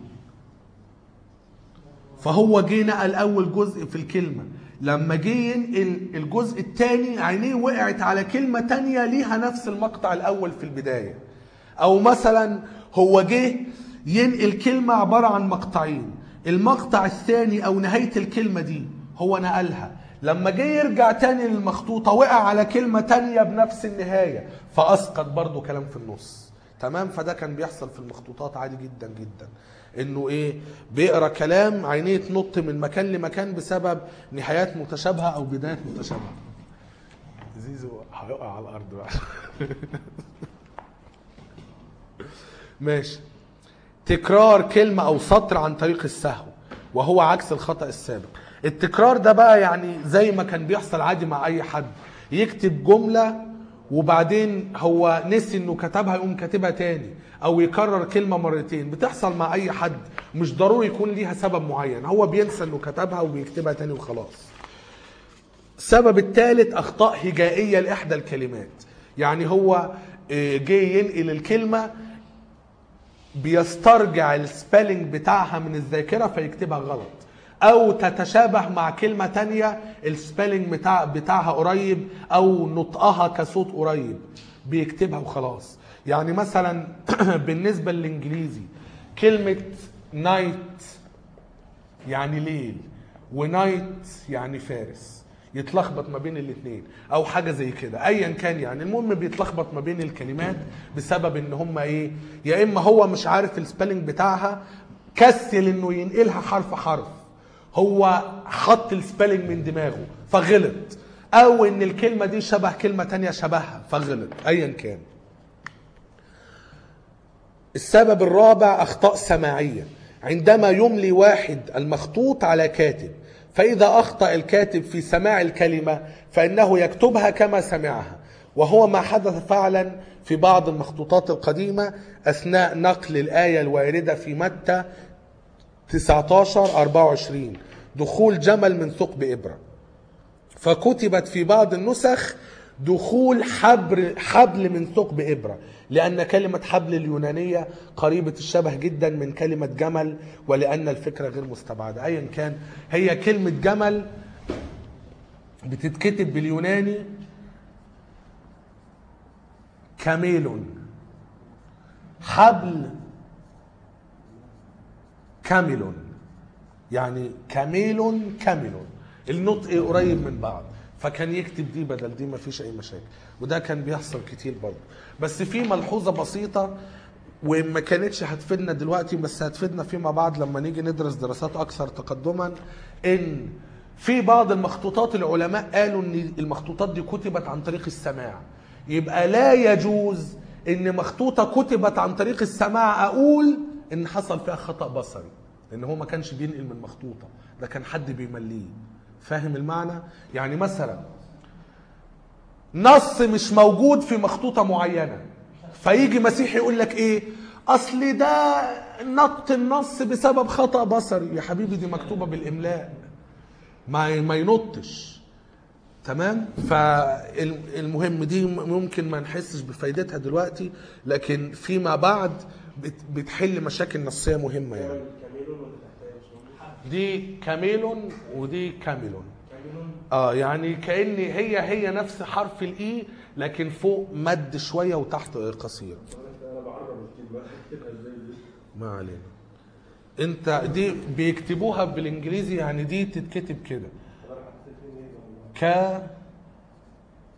فهو جه نقل اول جزء في الكلمة لما جه ينقل الجزء الثاني عينيه وقعت على كلمة تانية ليها نفس المقطع الاول في البداية او مثلا هو جه ينقل كلمة عبارة عن مقطعين المقطع الثاني او نهاية الكلمة دي هو نقلها لما جه يرجع تاني للمخطوطة وقع على كلمة تانية بنفس النهاية فأسقط برضو كلام في النص تمام فده كان بيحصل في المخطوطات عادي جدا جدا انه ايه بيقرا كلام عينيه تنط من مكان لمكان بسبب نهايات متشابهه او بدايات متشابهه زيزو هيقع على الارض بقى ماشي تكرار كلمة أو سطر عن طريق السهو وهو عكس الخطأ السابق التكرار ده بقى يعني زي ما كان بيحصل عادي مع أي حد يكتب جملة وبعدين هو نسي انه كتبها يقوم كاتبها تاني او يكرر كلمة مرتين بتحصل مع اي حد مش ضروري يكون ليها سبب معين هو بينسى انه كتبها وبيكتبها تاني وخلاص السبب الثالث اخطاء هجائيه لاحدى الكلمات يعني هو آه، جه ينقل الكلمه بيسترجع السبيلنج بتاعها من الذاكره فيكتبها غلط او تتشابه مع كلمه تانية السبيلنج بتاع بتاعها قريب او نطقها كصوت قريب بيكتبها وخلاص يعني مثلا بالنسبه للانجليزي كلمه نايت يعني ليل ونايت يعني فارس يتلخبط ما بين الاثنين او حاجه زي كده ايا كان يعني المهم بيتلخبط ما بين الكلمات بسبب ان هم ايه يا اما هو مش عارف السبيلنج بتاعها كسل انه ينقلها حرف حرف هو حط السبيلنج من دماغه فغلط او ان الكلمه دي شبه كلمه تانية شبهها فغلط ايا كان السبب الرابع اخطاء سماعيه عندما يملي واحد المخطوط على كاتب فاذا اخطا الكاتب في سماع الكلمه فانه يكتبها كما سمعها وهو ما حدث فعلا في بعض المخطوطات القديمه اثناء نقل الايه الوارده في متى 19 24 دخول جمل من ثقب ابره فكتبت في بعض النسخ دخول حبر حبل من ثقب ابره لان كلمه حبل اليونانيه قريبه الشبه جدا من كلمه جمل ولان الفكره غير مستبعده ايا كان هي كلمه جمل بتتكتب باليوناني كاميلون حبل كاميلون يعني كاميلون كاميلون النطق قريب من بعض فكان يكتب دي بدل دي ما فيش اي مشاكل وده كان بيحصل كتير برضه بس في ملحوظه بسيطه وما كانتش هتفيدنا دلوقتي بس هتفيدنا فيما بعد لما نيجي ندرس دراسات اكثر تقدما ان في بعض المخطوطات العلماء قالوا ان المخطوطات دي كتبت عن طريق السماع يبقى لا يجوز ان مخطوطه كتبت عن طريق السماع اقول ان حصل فيها خطا بصري لان هو ما كانش بينقل من مخطوطه ده كان حد بيمليه فاهم المعنى يعني مثلا نص مش موجود في مخطوطه معينه فيجي مسيحي يقول لك ايه اصل ده نط النص بسبب خطا بصري يا حبيبي دي مكتوبه بالاملاء ما ما ينطش تمام فالمهم دي ممكن ما نحسش بفايدتها دلوقتي لكن فيما بعد بت- بتحل مشاكل نصيه مهمه يعني كاميلون ولا تحتها مش موجود؟ دي كاميلون ودي كاميلون كاميلون اه يعني كان هي هي نفس حرف الاي لكن فوق مد شويه وتحت قصير انا بعرب الكلمه بكتبها ازاي دي؟ ما علينا انت دي بيكتبوها بالانجليزي يعني دي تتكتب كده انا حطيت فين ايه والله؟ ك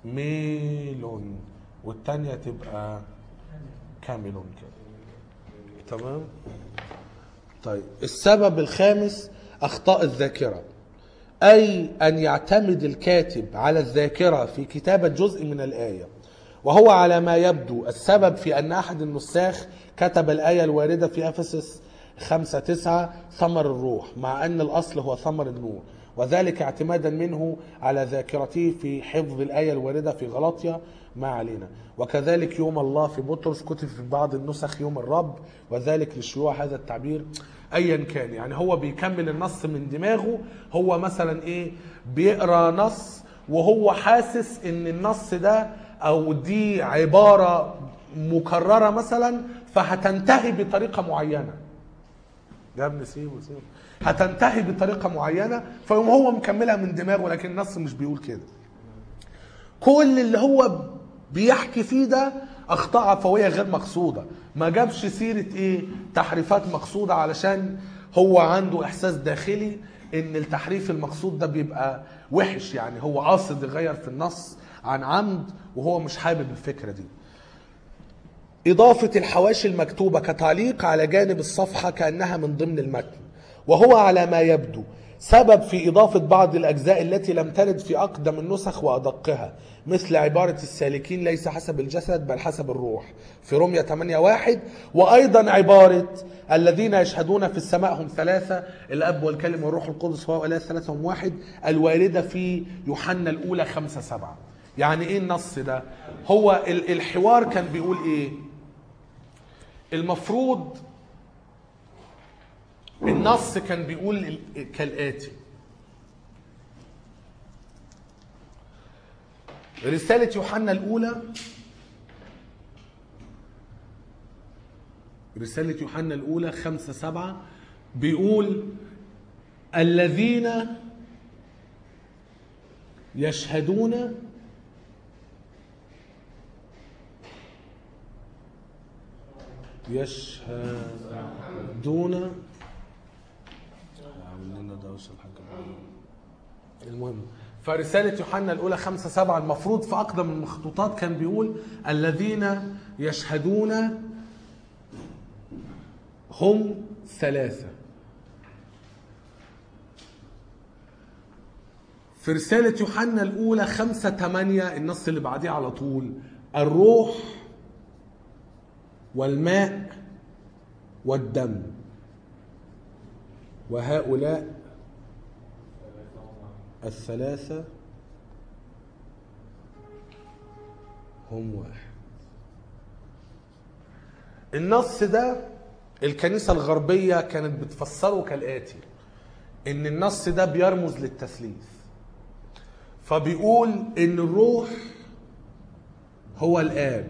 ميلون والتانية تبقى كاملون كده تمام طيب السبب الخامس أخطاء الذاكرة أي أن يعتمد الكاتب على الذاكرة في كتابة جزء من الآية وهو على ما يبدو السبب في أن أحد النساخ كتب الآية الواردة في أفسس خمسة تسعة ثمر الروح مع أن الأصل هو ثمر النور وذلك اعتمادا منه على ذاكرته في حفظ الآية الواردة في غلطية ما علينا وكذلك يوم الله في بطرس كتب في بعض النسخ يوم الرب وذلك لشيوع هذا التعبير ايا كان يعني هو بيكمل النص من دماغه هو مثلا ايه بيقرا نص وهو حاسس ان النص ده او دي عباره مكرره مثلا فهتنتهي بطريقه معينه يا ابني سيبه سيبه هتنتهي بطريقه معينه فيقوم هو مكملها من دماغه لكن النص مش بيقول كده كل اللي هو بيحكي فيه ده اخطاء عفويه غير مقصوده ما جابش سيره ايه تحريفات مقصوده علشان هو عنده احساس داخلي ان التحريف المقصود ده بيبقى وحش يعني هو قاصد يغير في النص عن عمد وهو مش حابب الفكره دي إضافة الحواشي المكتوبة كتعليق على جانب الصفحة كأنها من ضمن المتن وهو على ما يبدو سبب في إضافة بعض الأجزاء التي لم ترد في أقدم النسخ وأدقها مثل عبارة السالكين ليس حسب الجسد بل حسب الروح في رمية 8 واحد وأيضا عبارة الذين يشهدون في السماء هم ثلاثة الأب والكلمة والروح القدس وهو إله ثلاثة هم واحد الواردة في يوحنا الأولى خمسة سبعة يعني إيه النص ده هو ال- الحوار كان بيقول إيه المفروض النص كان بيقول ال- كالآتي رسالة يوحنا الأولى رسالة يوحنا الأولى خمسة سبعة بيقول الذين يشهدون يشهدون عامل لنا دوشه الحاجة المهم فرسالة يوحنا الأولى خمسة سبعة المفروض في أقدم المخطوطات كان بيقول الذين يشهدون هم ثلاثة في رسالة يوحنا الأولى خمسة تمانية النص اللي بعديه على طول الروح والماء والدم وهؤلاء الثلاثة هم واحد النص ده الكنيسة الغربية كانت بتفسره كالآتي إن النص ده بيرمز للتثليث فبيقول إن الروح هو الآب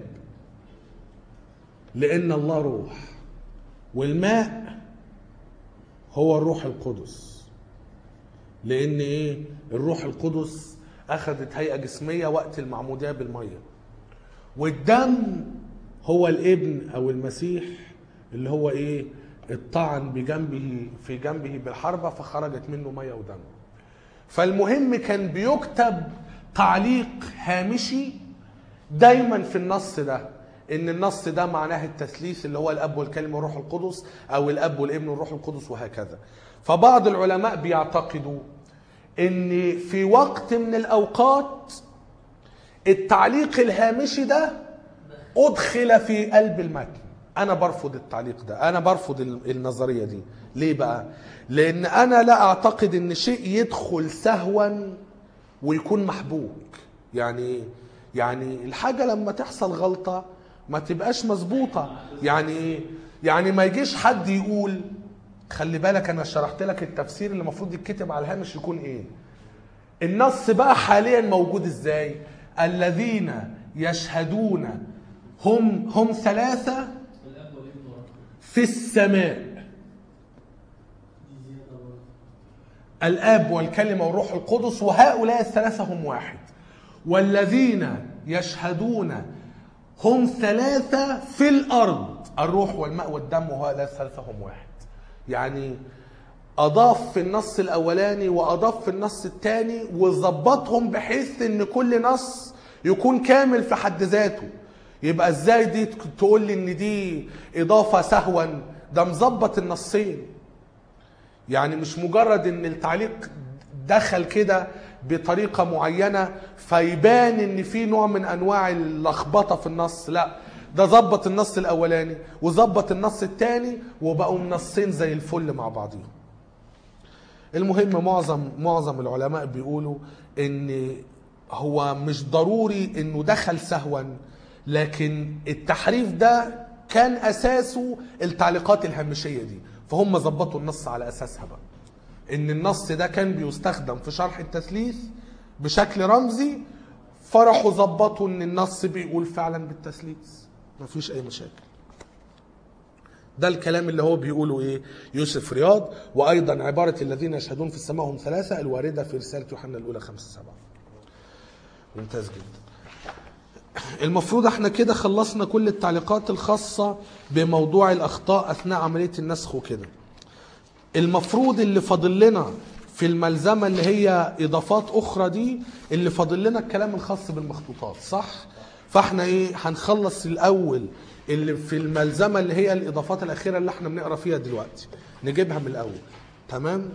لأن الله روح والماء هو الروح القدس لأن إيه الروح القدس أخذت هيئة جسمية وقت المعمودية بالمية والدم هو الابن أو المسيح اللي هو إيه الطعن بجنبه في جنبه بالحربة فخرجت منه مية ودم فالمهم كان بيكتب تعليق هامشي دايما في النص ده ان النص ده معناه التثليث اللي هو الاب والكلمه والروح القدس او الاب والابن والروح القدس وهكذا فبعض العلماء بيعتقدوا ان في وقت من الاوقات التعليق الهامشي ده ادخل في قلب المتن انا برفض التعليق ده انا برفض ال- النظريه دي ليه بقى لان انا لا اعتقد ان شيء يدخل سهوا ويكون محبوك يعني إيه؟ يعني الحاجه لما تحصل غلطه ما تبقاش مظبوطه يعني إيه؟ يعني ما يجيش حد يقول خلي بالك انا شرحت لك التفسير اللي المفروض يتكتب على الهامش يكون ايه النص بقى حاليا موجود ازاي الذين يشهدون هم هم ثلاثة الاب والابن والروح في السماء دي زياده برضه الاب والكلمة والروح القدس وهؤلاء الثلاثة هم واحد والذين يشهدون هم ثلاثة في الأرض الروح والماء والدم وهؤلاء الثلاثة هم واحد يعني أضاف في النص الأولاني وأضاف في النص الثاني وظبطهم بحيث إن كل نص يكون كامل في حد ذاته يبقى ازاي دي تك- تقول لي ان دي اضافه سهوا ده مظبط النصين يعني مش مجرد ان التعليق دخل كده بطريقه معينه فيبان ان في نوع من انواع اللخبطه في النص لا ده ظبط النص الاولاني وظبط النص الثاني وبقوا نصين زي الفل مع بعضهم المهم معظم معظم العلماء بيقولوا ان هو مش ضروري انه دخل سهوا لكن التحريف ده كان اساسه التعليقات الهامشيه دي فهم ظبطوا النص على اساسها بقى ان النص ده كان بيستخدم في شرح التثليث بشكل رمزي فرحوا ظبطوا ان النص بيقول فعلا بالتثليث مفيش اي مشاكل ده الكلام اللي هو بيقوله ايه يوسف رياض وايضا عباره الذين يشهدون في السماء هم ثلاثه الوارده في رساله يوحنا الاولى خمسة سبعة ممتاز جدا المفروض احنا كده خلصنا كل التعليقات الخاصه بموضوع الاخطاء اثناء عمليه النسخ وكده المفروض اللي فاضل لنا في الملزمه اللي هي اضافات اخرى دي اللي فاضل لنا الكلام الخاص بالمخطوطات صح فاحنا ايه هنخلص الاول اللي في الملزمه اللي هي الاضافات الاخيره اللي احنا بنقرا فيها دلوقتي نجيبها من الاول تمام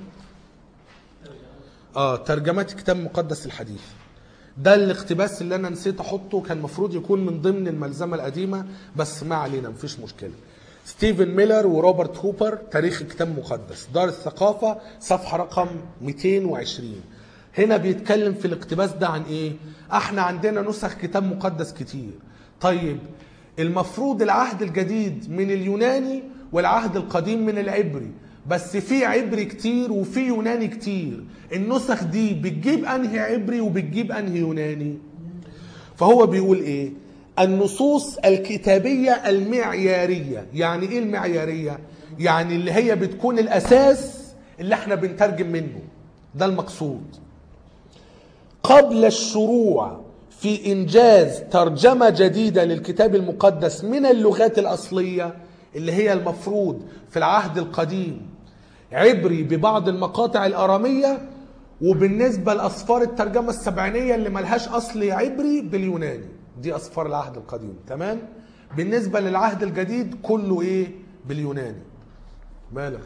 اه ترجمات كتاب مقدس الحديث ده الاقتباس اللي انا نسيت احطه كان المفروض يكون من ضمن الملزمه القديمه بس ما علينا مفيش مشكله ستيفن ميلر وروبرت هوبر تاريخ الكتاب المقدس دار الثقافه صفحه رقم 220 هنا بيتكلم في الاقتباس ده عن ايه احنا عندنا نسخ كتاب مقدس كتير طيب المفروض العهد الجديد من اليوناني والعهد القديم من العبري بس في عبري كتير وفي يوناني كتير النسخ دي بتجيب انهي عبري وبتجيب انهي يوناني فهو بيقول ايه النصوص الكتابية المعيارية يعني ايه المعيارية يعني اللي هي بتكون الاساس اللي احنا بنترجم منه ده المقصود قبل الشروع في انجاز ترجمه جديده للكتاب المقدس من اللغات الاصليه اللي هي المفروض في العهد القديم عبري ببعض المقاطع الاراميه وبالنسبه لاصفار الترجمه السبعينيه اللي ملهاش اصل عبري باليوناني دي اصفار العهد القديم تمام بالنسبه للعهد الجديد كله ايه باليوناني مالك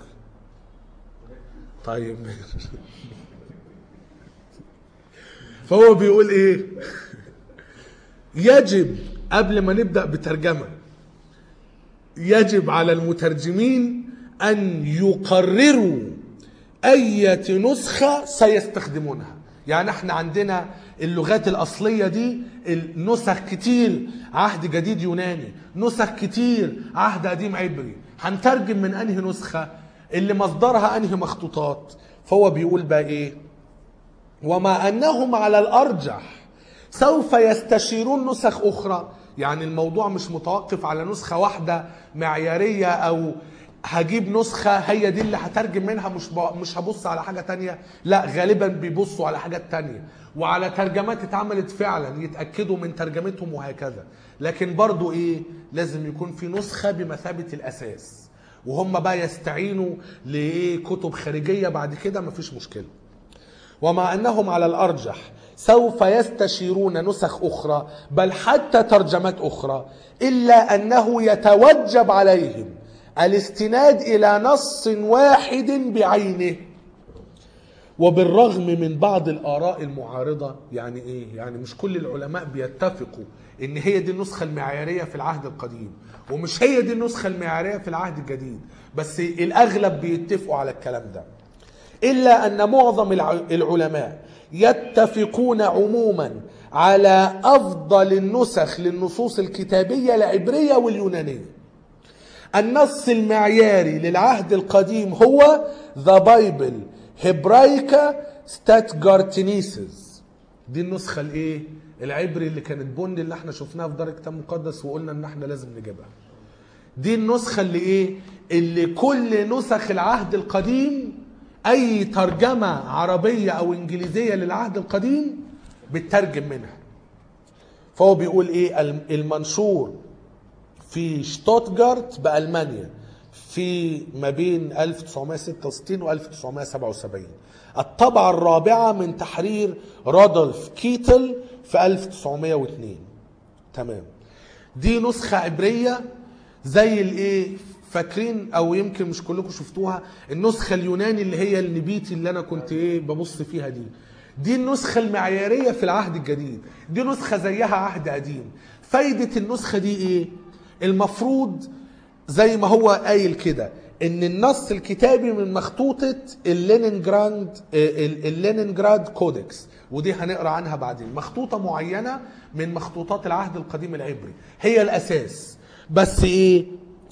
طيب فهو بيقول ايه يجب قبل ما نبدا بترجمه يجب على المترجمين ان يقرروا اية نسخة سيستخدمونها يعني احنا عندنا اللغات الأصلية دي النسخ كتير عهد جديد يوناني نسخ كتير عهد قديم عبري هنترجم من أنهي نسخة اللي مصدرها أنهي مخطوطات فهو بيقول بقى إيه وما أنهم على الأرجح سوف يستشيرون نسخ أخرى يعني الموضوع مش متوقف على نسخة واحدة معيارية أو هجيب نسخة هي دي اللي هترجم منها مش ب... مش هبص على حاجة تانية لا غالبا بيبصوا على حاجات تانية وعلى ترجمات اتعملت فعلا يتأكدوا من ترجمتهم وهكذا لكن برضو ايه لازم يكون في نسخة بمثابة الأساس وهم بقى يستعينوا لإيه كتب خارجية بعد كده مفيش مشكلة ومع أنهم على الأرجح سوف يستشيرون نسخ أخرى بل حتى ترجمات أخرى إلا أنه يتوجب عليهم الاستناد إلى نص واحد بعينه وبالرغم من بعض الآراء المعارضة يعني إيه؟ يعني مش كل العلماء بيتفقوا إن هي دي النسخة المعيارية في العهد القديم ومش هي دي النسخة المعيارية في العهد الجديد بس الأغلب بيتفقوا على الكلام ده إلا أن معظم الع- العلماء يتفقون عموما على أفضل النسخ للنصوص الكتابية العبرية واليونانية النص المعياري للعهد القديم هو ذا بايبل هبرايكا ستاتجارتينيسز دي النسخة الايه العبري اللي كانت بني اللي احنا شفناها في دار الكتاب المقدس وقلنا ان احنا لازم نجيبها دي النسخة اللي ايه اللي كل نسخ العهد القديم اي ترجمة عربية او انجليزية للعهد القديم بتترجم منها فهو بيقول ايه الم- المنشور في شتوتجارت بألمانيا في ما بين 1966 و 1977 الطبعة الرابعة من تحرير رودولف كيتل في 1902 تمام دي نسخة عبرية زي الايه فاكرين او يمكن مش كلكم شفتوها النسخة اليوناني اللي هي النبيتي اللي انا كنت ايه ببص فيها دي دي النسخة المعيارية في العهد الجديد دي نسخة زيها عهد قديم فايدة النسخة دي ايه المفروض زي ما هو قايل كده ان النص الكتابي من مخطوطة اللينينجراند ال- اللينينجراد كودكس ودي هنقرا عنها بعدين مخطوطة معينة من مخطوطات العهد القديم العبري هي الاساس بس ايه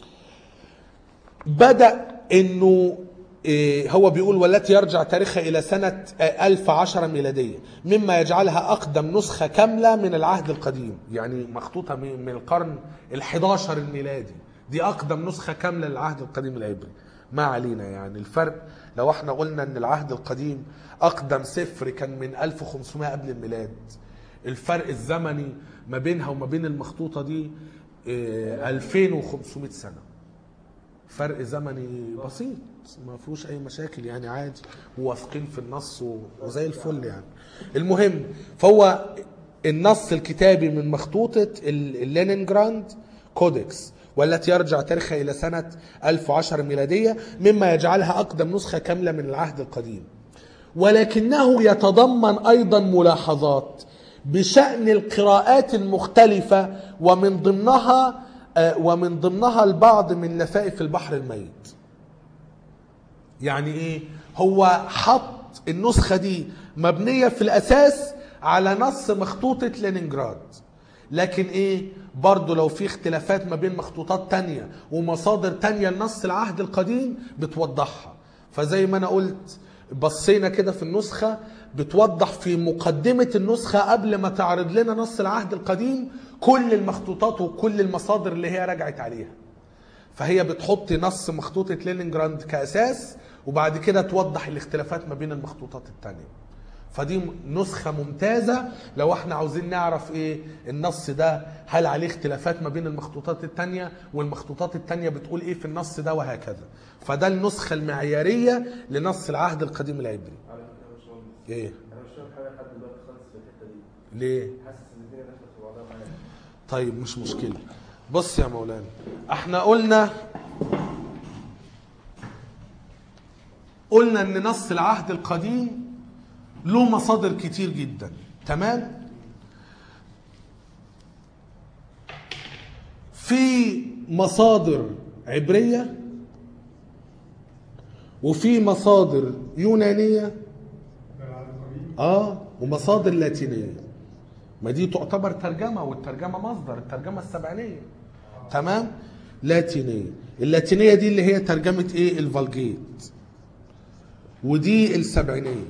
بدأ انه إيه، هو بيقول والتي يرجع تاريخها الى سنة آه، 1010 ميلادية مما يجعلها اقدم نسخة كاملة من العهد القديم يعني مخطوطة من من القرن ال11 الميلادي دي اقدم نسخة كاملة للعهد القديم العبري ما علينا يعني الفرق لو احنا قلنا ان العهد القديم اقدم سفر كان من 1500 قبل الميلاد الفرق الزمني ما بينها وما بين المخطوطة دي إيه، 2500 سنة فرق زمني بسيط ما فيهوش اي مشاكل يعني عادي وواثقين في النص و- وزي الفل يعني المهم فهو النص الكتابي من مخطوطة ال- اللينينجراند كودكس والتي يرجع تاريخها إلى سنة 1010 ميلادية مما يجعلها أقدم نسخة كاملة من العهد القديم ولكنه يتضمن أيضا ملاحظات بشأن القراءات المختلفة ومن ضمنها آه، ومن ضمنها البعض من لفائف البحر الميت يعني ايه هو حط النسخة دي مبنية في الأساس على نص مخطوطة لينينجراد لكن ايه برضو لو في اختلافات ما بين مخطوطات تانية ومصادر تانية لنص العهد القديم بتوضحها فزي ما انا قلت بصينا كده في النسخة بتوضح في مقدمة النسخة قبل ما تعرض لنا نص العهد القديم كل المخطوطات وكل المصادر اللي هي رجعت عليها فهي بتحط نص مخطوطة لينينجراند كأساس وبعد كده توضح الاختلافات ما بين المخطوطات التانية فدي نسخة ممتازة لو احنا عاوزين نعرف ايه النص ده هل عليه اختلافات ما بين المخطوطات التانية والمخطوطات التانية بتقول ايه في النص ده وهكذا فده النسخة المعيارية لنص العهد القديم العبري على فكره يا باشمهندس ايه انا مش فاهم حاجه لحد دلوقتي خالص في الحته دي ليه حاسس ان الدنيا داخله في بعضها معايا طيب مش مشكلة بص يا مولانا احنا قلنا قلنا ان نص العهد القديم له مصادر كتير جدا تمام في مصادر عبرية وفي مصادر يونانية ده العدد القديم اه ومصادر لاتينيه ما دي تعتبر ترجمه والترجمه مصدر الترجمه السبعينيه تمام لاتينيه اللاتينيه دي اللي هي ترجمه ايه الفالجيت ودي السبعينيه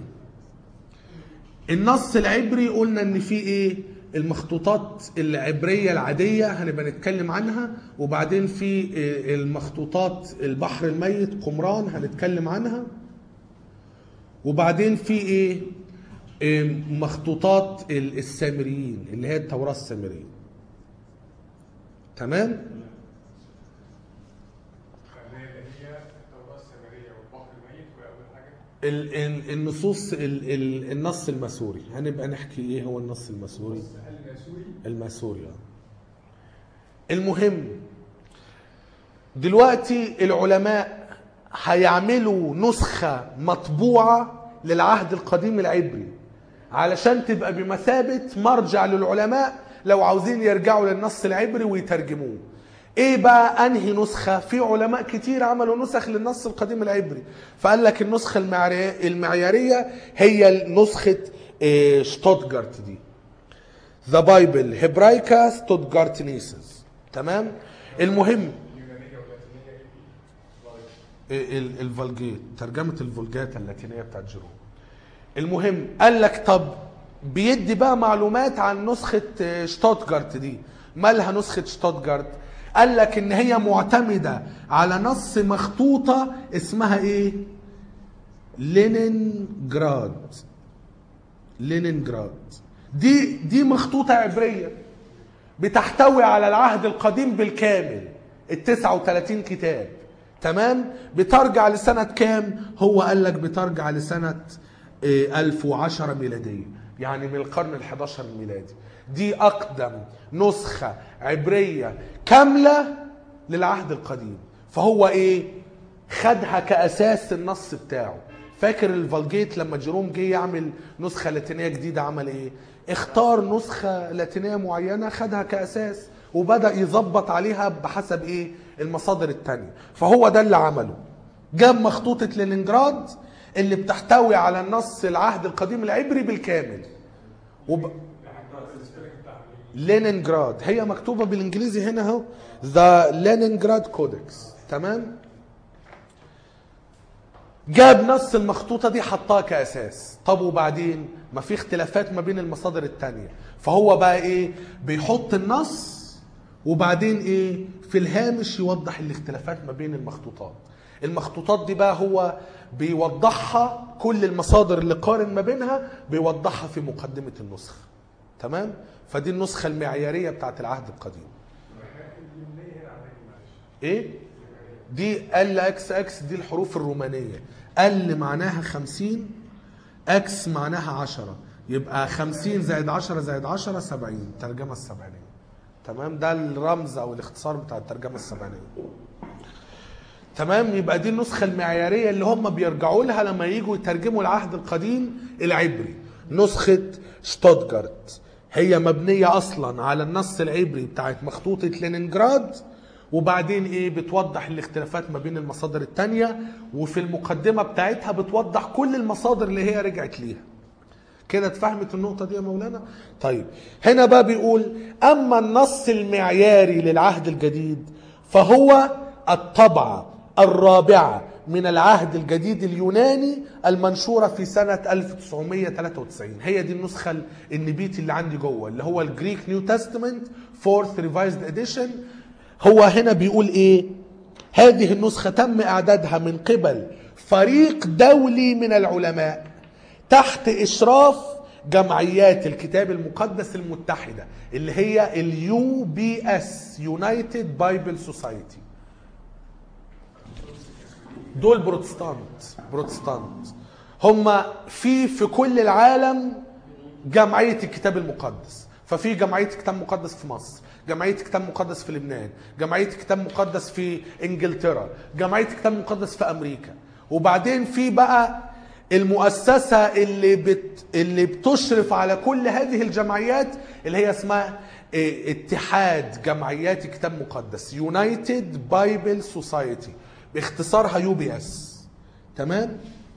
النص العبري قلنا ان في ايه المخطوطات العبريه العاديه هنبقى نتكلم عنها وبعدين في إيه المخطوطات البحر الميت قمران هنتكلم عنها وبعدين في ايه إيه، مخطوطات ال- السامريين اللي هي التوراة السامرية تمام اللي هي اللي هي التوراة السامرية والبحر الميت وأول حاجة ال- ال- النصوص ال- ال- النص الماسوري هنبقى نحكي ايه هو النص الماسوري الناسوري الماسوري آه. المهم دلوقتي العلماء هيعملوا نسخة مطبوعة للعهد القديم العبري علشان تبقى بمثابة مرجع للعلماء لو عاوزين يرجعوا للنص العبري ويترجموه ايه بقى انهي نسخة في علماء كتير عملوا نسخ للنص القديم العبري فقال لك النسخة المعري- المعيارية هي نسخة إيه، شتوتجارت دي ذا بايبل هيبرايكا ستوتجارتنيسز تمام المهم اليونانية واللاتينية إيه؟ ال- الفولجيت ترجمة الفولجات اللاتينية بتاعت جيروم المهم قال لك طب بيدي بقى معلومات عن نسخة آه، شتوتجارت دي مالها نسخة شتوتجارت قال لك ان هي معتمدة على نص مخطوطة اسمها ايه لينينجراد لينينجراد دي دي مخطوطة عبرية بتحتوي على العهد القديم بالكامل ال 39 كتاب تمام بترجع لسنة كام هو قال لك بترجع لسنة آه، 1010 ميلادية يعني من القرن ال11 الميلادي دي أقدم نسخة عبرية كاملة للعهد القديم فهو إيه خدها كأساس النص بتاعه فاكر الفالجيت لما جيروم جه يعمل نسخة لاتينية جديدة عمل إيه اختار نسخة لاتينية معينة خدها كأساس وبدأ يظبط عليها بحسب إيه المصادر التانية فهو ده اللي عمله جاب مخطوطة لينينجراد اللي بتحتوي على النص العهد القديم العبري بالكامل وب... لينينجراد هي مكتوبة بالانجليزي هنا اهو ذا لينينجراد كودكس تمام جاب نص المخطوطة دي حطها كأساس طب وبعدين ما في اختلافات ما بين المصادر التانية فهو بقى ايه بيحط النص وبعدين ايه في الهامش يوضح الاختلافات ما بين المخطوطات المخطوطات دي بقى هو بيوضحها كل المصادر اللي قارن ما بينها بيوضحها في مقدمة النسخة تمام فدي النسخة المعيارية بتاعت العهد القديم ايه دي ال اكس اكس دي الحروف الرومانية ال معناها خمسين اكس معناها عشرة يبقى خمسين زائد عشرة زائد عشرة سبعين الترجمة السبعينية تمام ده الرمز او الاختصار بتاع الترجمة السبعينية تمام يبقى دي النسخة المعيارية اللي هم بيرجعوا لها لما يجوا يترجموا العهد القديم العبري نسخة شتوتجارت هي مبنية أصلا على النص العبري بتاعت مخطوطة لينينجراد وبعدين ايه بتوضح الاختلافات ما بين المصادر التانية وفي المقدمة بتاعتها بتوضح كل المصادر اللي هي رجعت ليها كده اتفهمت النقطة دي يا مولانا؟ طيب هنا بقى بيقول أما النص المعياري للعهد الجديد فهو الطبعة الرابعة من العهد الجديد اليوناني المنشورة في سنة 1993 هي دي النسخة النبيتي اللي عندي جوه اللي هو الجريك نيو تestament فورث ريفايزد اديشن هو هنا بيقول ايه هذه النسخة تم اعدادها من قبل فريق دولي من العلماء تحت اشراف جمعيات الكتاب المقدس المتحدة اللي هي اليو بي اس يونايتد بايبل سوسايتي دول بروتستانت بروتستانت هم في في كل العالم جمعية الكتاب المقدس ففي جمعية كتاب مقدس في مصر جمعية كتاب مقدس في لبنان جمعية كتاب مقدس في انجلترا جمعية كتاب مقدس في امريكا وبعدين في بقى المؤسسة اللي بت اللي بتشرف على كل هذه الجمعيات اللي هي اسمها إيه، اتحاد جمعيات كتاب مقدس يونايتد بايبل سوسايتي باختصارها يو بي اس تمام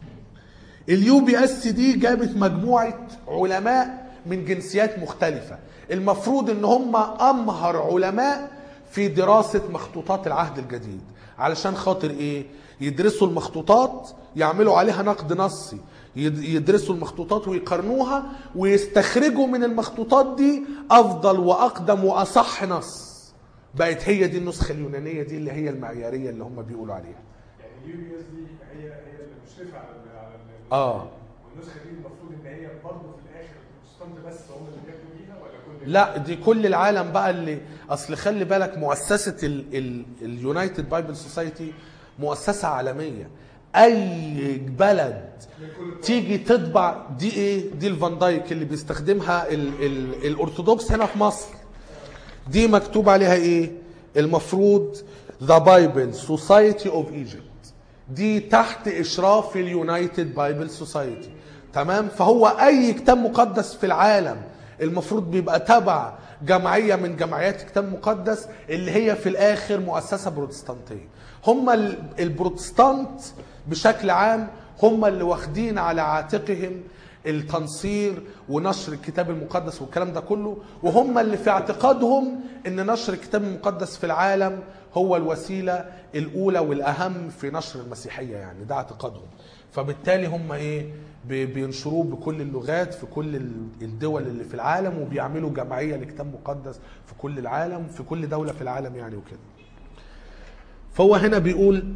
اليو بي اس دي جابت مجموعه علماء من جنسيات مختلفه المفروض ان هم امهر علماء في دراسه مخطوطات العهد الجديد علشان خاطر ايه يدرسوا المخطوطات يعملوا عليها نقد نصي يد- يدرسوا المخطوطات ويقارنوها ويستخرجوا من المخطوطات دي افضل واقدم واصح نص بقت هي دي النسخه اليونانيه دي اللي هي المعياريه اللي هم بيقولوا عليها يعني اليو بي اس دي هي هي اللي مشرفه على ال- على ال- آه. والنسخه دي المفروض ان هي برضه في الاخر البروتستانت بس هم اللي بياخدوا بيها ولا كل لا دي كل العالم بقى اللي اصل خلي بالك مؤسسه اليونايتد بايبل سوسايتي مؤسسه عالميه اي بلد تيجي تطبع دي ايه دي الفان دايك اللي بيستخدمها ال ال الارثوذكس هنا في مصر دي مكتوب عليها ايه المفروض ذا بايبل سوسايتي اوف ايجيبت دي تحت اشراف اليونايتد بايبل سوسايتي تمام فهو اي كتاب مقدس في العالم المفروض بيبقى تبع جمعيه من جمعيات كتاب مقدس اللي هي في الاخر مؤسسه بروتستانتيه هم ال- البروتستانت بشكل عام هم اللي واخدين على عاتقهم التنصير ونشر الكتاب المقدس والكلام ده كله وهم اللي في اعتقادهم ان نشر الكتاب المقدس في العالم هو الوسيله الاولى والاهم في نشر المسيحيه يعني ده اعتقادهم فبالتالي هم ايه بي- بينشروه بكل اللغات في كل ال- الدول اللي في العالم وبيعملوا جمعيه لكتاب مقدس في كل العالم في كل دوله في العالم يعني وكده فهو هنا بيقول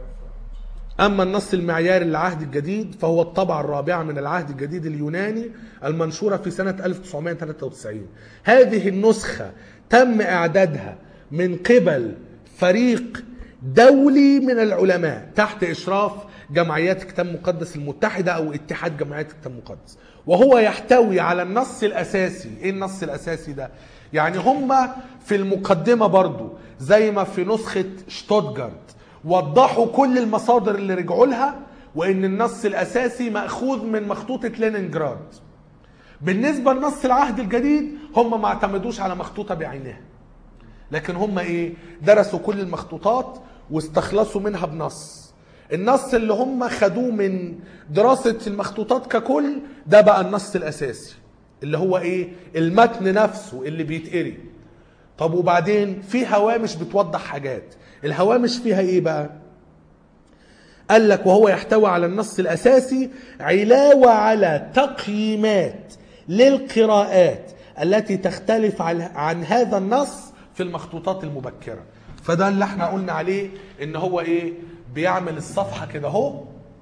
أما النص المعياري للعهد الجديد فهو الطبعة الرابعة من العهد الجديد اليوناني المنشورة في سنة 1993 هذه النسخة تم إعدادها من قبل فريق دولي من العلماء تحت إشراف جمعيات الكتاب المقدس المتحدة أو اتحاد جمعيات الكتاب المقدس وهو يحتوي على النص الأساسي إيه النص الأساسي ده؟ يعني هم في المقدمة برضو زي ما في نسخة شتوتجارت وضحوا كل المصادر اللي رجعوا لها وإن النص الأساسي مأخوذ من مخطوطة لينينجراد بالنسبة لنص العهد الجديد هم ما اعتمدوش على مخطوطة بعينها لكن هم ايه درسوا كل المخطوطات واستخلصوا منها بنص النص اللي هم خدوه من دراسة المخطوطات ككل ده بقى النص الأساسي اللي هو ايه المتن نفسه اللي بيتقري طب وبعدين في هوامش بتوضح حاجات الهوامش فيها ايه بقى قال لك وهو يحتوي على النص الأساسي علاوة على تقييمات للقراءات التي تختلف عن عن هذا النص في المخطوطات المبكرة فده اللي احنا قلنا عليه ان هو ايه بيعمل الصفحة كده اهو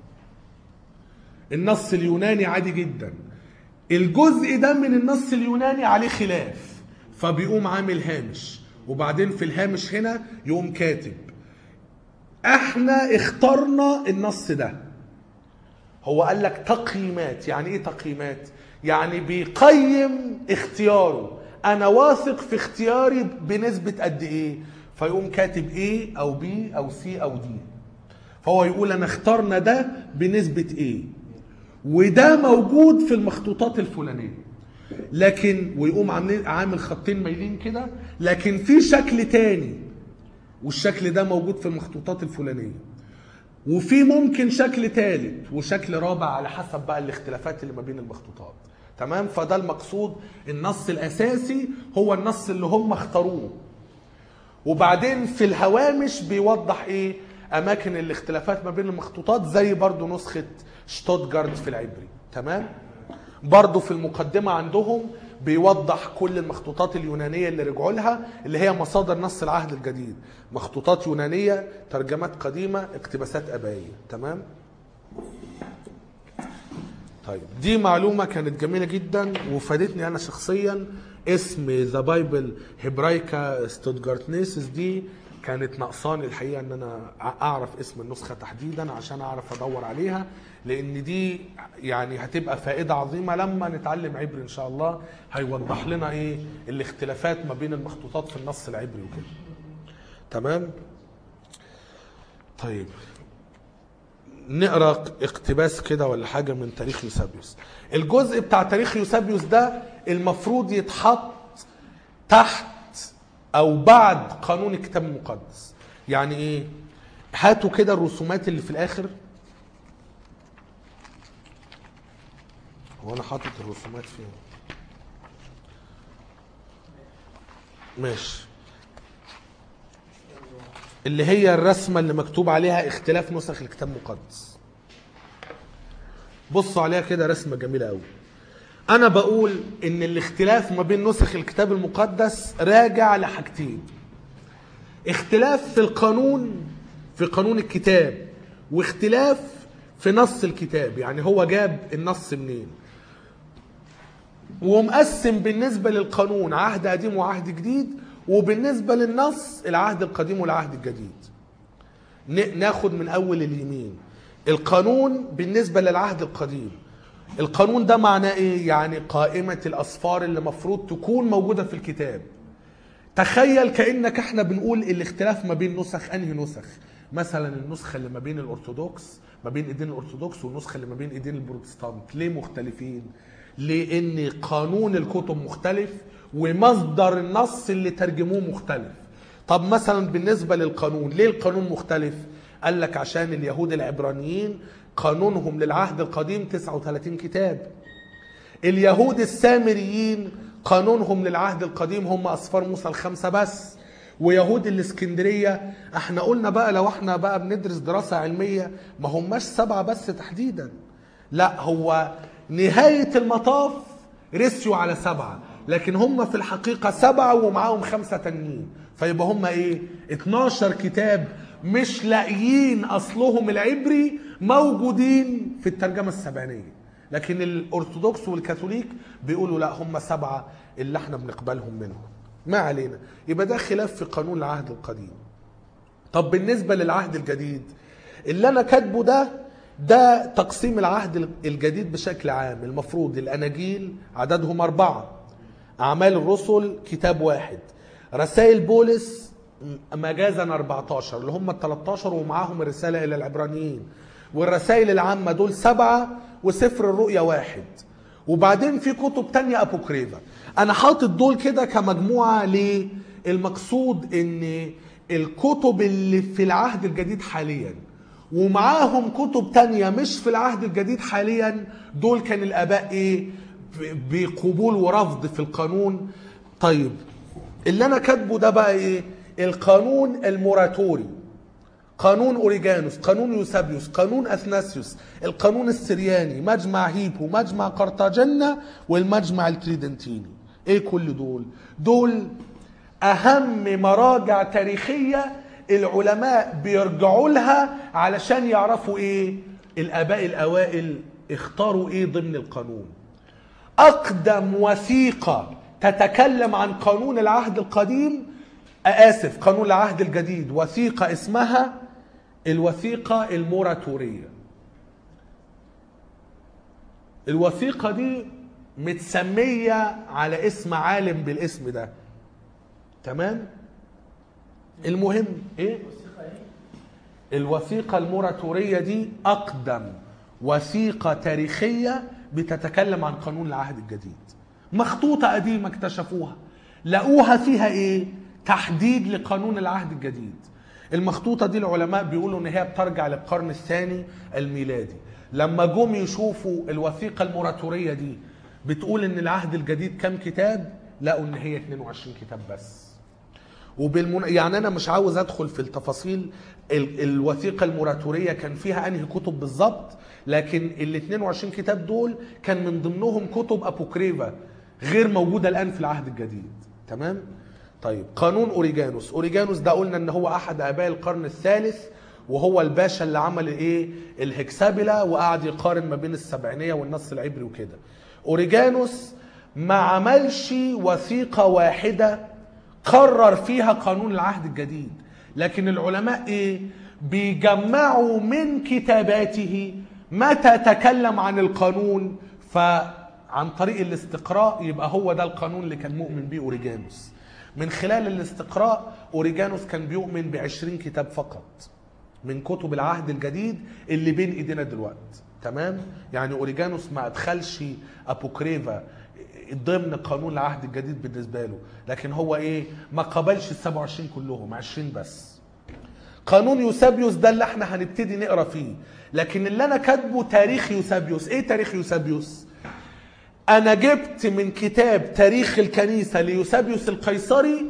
النص اليوناني عادي جدا الجزء ده من النص اليوناني عليه خلاف فبيقوم عامل هامش وبعدين في الهامش هنا يقوم كاتب احنا اخترنا النص ده هو قال لك تقييمات يعني ايه تقييمات يعني بيقيم اختياره انا واثق في اختياري بنسبة قد ايه فيقوم كاتب ايه او بي او سي او دي فهو يقول انا اخترنا ده بنسبة ايه وده موجود في المخطوطات الفلانية لكن ويقوم عامل عامل خطين مايلين كده لكن في شكل تاني والشكل ده موجود في المخطوطات الفلانية وفي ممكن شكل ثالث وشكل رابع على حسب بقى الاختلافات اللي ما بين المخطوطات تمام فده المقصود النص الاساسي هو النص اللي هم اختاروه وبعدين في الهوامش بيوضح ايه اماكن الاختلافات ما بين المخطوطات زي برضو نسخة شتوتجارت في العبري تمام برضو في المقدمة عندهم بيوضح كل المخطوطات اليونانية اللي رجعوا لها اللي هي مصادر نص العهد الجديد مخطوطات يونانية ترجمات قديمة اقتباسات أبائية تمام طيب دي معلومة كانت جميلة جدا وفادتني أنا شخصيا اسم ذا بايبل هبرايكا ستوتجارتنيسس دي كانت ناقصاني الحقيقة ان انا اعرف اسم النسخة تحديدا عشان اعرف ادور عليها لان دي يعني هتبقى فائدة عظيمة لما نتعلم عبري ان شاء الله هيوضح لنا ايه الاختلافات ما بين المخطوطات في النص العبري وكده تمام طيب نقرا اقتباس كده ولا حاجه من تاريخ يوسابيوس الجزء بتاع تاريخ يوسابيوس ده المفروض يتحط تحت او بعد قانون الكتاب المقدس يعني ايه هاتوا كده الرسومات اللي في الاخر هو انا حاطط الرسومات فين ماشي اللي هي الرسمة اللي مكتوب عليها اختلاف نسخ الكتاب المقدس بصوا عليها كده رسمة جميلة قوي انا بقول ان الاختلاف ما بين نسخ الكتاب المقدس راجع لحاجتين اختلاف في القانون في قانون الكتاب واختلاف في نص الكتاب يعني هو جاب النص منين ومقسم بالنسبة للقانون عهد قديم وعهد جديد وبالنسبة للنص العهد القديم والعهد الجديد ن- ناخد من أول اليمين القانون بالنسبة للعهد القديم القانون ده معناه ايه يعني قائمة الأصفار اللي مفروض تكون موجودة في الكتاب تخيل كأنك احنا بنقول الاختلاف ما بين نسخ انهي نسخ مثلا النسخة اللي ما بين الأرثوذكس ما بين ايدين الأرثوذكس والنسخة اللي ما بين ايدين البروتستانت ليه مختلفين لأن قانون الكتب مختلف ومصدر النص اللي ترجموه مختلف طب مثلا بالنسبة للقانون ليه القانون مختلف قال لك عشان اليهود العبرانيين قانونهم للعهد القديم 39 كتاب اليهود السامريين قانونهم للعهد القديم هم أصفار موسى الخمسة بس ويهود الاسكندرية احنا قلنا بقى لو احنا بقى بندرس دراسة علمية ما هماش سبعة بس تحديدا لا هو نهاية المطاف رسيوا على سبعة لكن هم في الحقيقة سبعة ومعاهم خمسة تانيين فيبقى هم ايه 12 كتاب مش لاقيين اصلهم العبري موجودين في الترجمة السبعينية لكن الارثوذكس والكاثوليك بيقولوا لا هم سبعة اللي احنا بنقبلهم منهم ما علينا يبقى ده خلاف في قانون العهد القديم طب بالنسبة للعهد الجديد اللي أنا كاتبه ده ده تقسيم العهد الجديد بشكل عام المفروض الأناجيل عددهم أربعة أعمال الرسل كتاب واحد رسائل بولس مجازا 14 اللي هم ال 13 ومعاهم الرسالة إلى العبرانيين والرسائل العامة دول سبعة وسفر الرؤيا واحد وبعدين في كتب تانية أبوكريفا أنا حاطط دول كده كمجموعة ليه؟ المقصود إن الكتب اللي في العهد الجديد حاليا ومعاهم كتب تانية مش في العهد الجديد حاليا دول كان الآباء إيه؟ بقبول ورفض في القانون طيب اللي أنا كاتبه ده بقى إيه؟ القانون الموراتوري قانون اوريجانوس قانون يوسابيوس قانون اثناسيوس القانون السرياني مجمع هيبو مجمع قرطاجنة والمجمع التريدنتيني ايه كل دول دول اهم مراجع تاريخية العلماء بيرجعوا لها علشان يعرفوا ايه الاباء الاوائل اختاروا ايه ضمن القانون اقدم وثيقة تتكلم عن قانون العهد القديم آسف قانون العهد الجديد وثيقة اسمها الوثيقة الموراتورية الوثيقة دي متسمية على اسم عالم بالاسم ده تمام المهم ايه الوثيقة ايه؟ الوثيقة الموراتورية دي أقدم وثيقة تاريخية بتتكلم عن قانون العهد الجديد مخطوطة قديمة اكتشفوها لقوها فيها ايه تحديد لقانون العهد الجديد المخطوطة دي العلماء بيقولوا ان هي بترجع للقرن الثاني الميلادي لما جم يشوفوا الوثيقة الموراتورية دي بتقول ان العهد الجديد كم كتاب لقوا ان هي 22 كتاب بس وبالمن... يعني انا مش عاوز ادخل في التفاصيل ال... الوثيقه الموراتوريه كان فيها انهي كتب بالظبط لكن ال 22 كتاب دول كان من ضمنهم كتب ابوكريفا غير موجوده الان في العهد الجديد تمام طيب قانون اوريجانوس اوريجانوس ده قلنا ان هو احد اباء القرن الثالث وهو الباشا اللي عمل ايه الهكسابيلا وقعد يقارن ما بين السبعينيه والنص العبري وكده اوريجانوس ما عملش وثيقه واحده قرر فيها قانون العهد الجديد لكن العلماء ايه بيجمعوا من كتاباته متى تكلم عن القانون فعن طريق الاستقراء يبقى هو ده القانون اللي كان مؤمن بيه اوريجانوس من خلال الاستقراء اوريجانوس كان بيؤمن بعشرين كتاب فقط من كتب العهد الجديد اللي بين ايدينا دلوقتي تمام يعني اوريجانوس ما ادخلش ابوكريفا ضمن قانون العهد الجديد بالنسبه له لكن هو ايه ما قبلش ال 27 كلهم 20 بس قانون يوسابيوس ده اللي احنا هنبتدي نقرا فيه لكن اللي انا كاتبه تاريخ يوسابيوس ايه تاريخ يوسابيوس انا جبت من كتاب تاريخ الكنيسه ليوسابيوس القيصري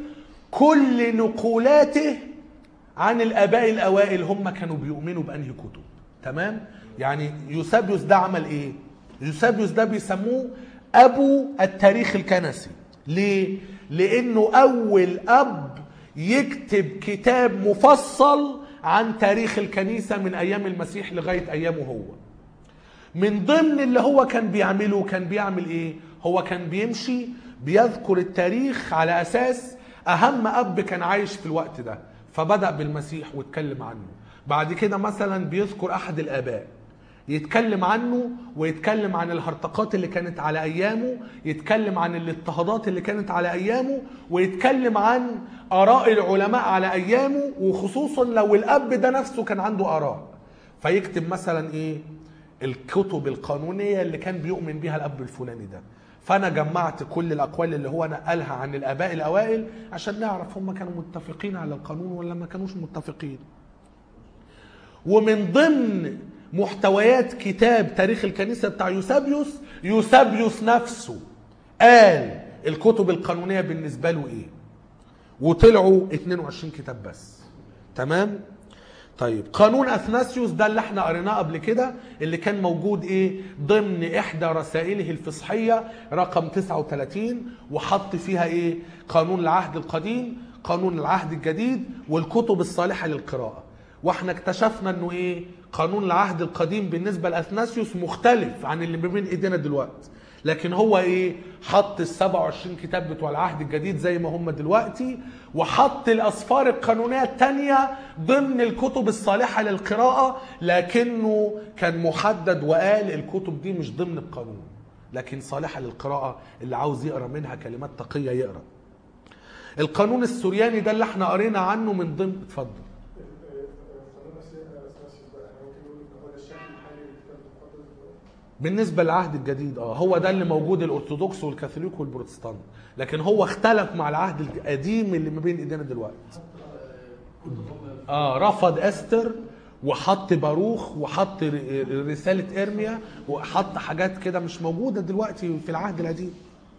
كل نقولاته عن الاباء الاوائل هم كانوا بيؤمنوا بانهي كتب تمام يعني يوسابيوس ده عمل ايه يوسابيوس ده بيسموه ابو التاريخ الكنسي ليه لانه اول اب يكتب كتاب مفصل عن تاريخ الكنيسه من ايام المسيح لغايه ايامه هو من ضمن اللي هو كان بيعمله كان بيعمل ايه هو كان بيمشي بيذكر التاريخ على اساس اهم اب كان عايش في الوقت ده فبدا بالمسيح واتكلم عنه بعد كده مثلا بيذكر احد الاباء يتكلم عنه ويتكلم عن الهرطقات اللي كانت على ايامه يتكلم عن الاضطهادات اللي كانت على ايامه ويتكلم عن اراء العلماء على ايامه وخصوصا لو الاب ده نفسه كان عنده اراء فيكتب مثلا ايه الكتب القانونيه اللي كان بيؤمن بيها الاب الفلاني ده فانا جمعت كل الاقوال اللي هو نقلها عن الاباء الاوائل عشان نعرف هم كانوا متفقين على القانون ولا ما كانوش متفقين ومن ضمن محتويات كتاب تاريخ الكنيسة بتاع يوسابيوس يوسابيوس نفسه قال الكتب القانونية بالنسبة له ايه وطلعوا 22 كتاب بس تمام طيب قانون اثناسيوس ده اللي احنا قريناه قبل كده اللي كان موجود ايه ضمن احدى رسائله الفصحيه رقم 39 وحط فيها ايه قانون العهد القديم قانون العهد الجديد والكتب الصالحه للقراءه واحنا اكتشفنا انه ايه قانون العهد القديم بالنسبه لاثناسيوس مختلف عن اللي ما بين ايدينا دلوقتي لكن هو ايه حط ال 27 كتاب بتوع العهد الجديد زي ما هم دلوقتي وحط الاسفار القانونيه الثانيه ضمن الكتب الصالحه للقراءه لكنه كان محدد وقال الكتب دي مش ضمن القانون لكن صالحه للقراءه اللي عاوز يقرا منها كلمات تقيه يقرا القانون السورياني ده اللي احنا قرينا عنه من ضمن اتفضل قانون اساسي بقى احنا ممكن نقول ان هو ده الشكل الحالي للكتاب المقدس دلوقتي بالنسبه للعهد الجديد اه هو ده اللي موجود الارثوذكس والكاثوليك والبروتستانت لكن هو اختلف مع العهد القديم اللي ما بين ايدينا دلوقتي اه رفض استر وحط باروخ وحط ر- رساله ارميا وحط حاجات كده مش موجوده دلوقتي في العهد القديم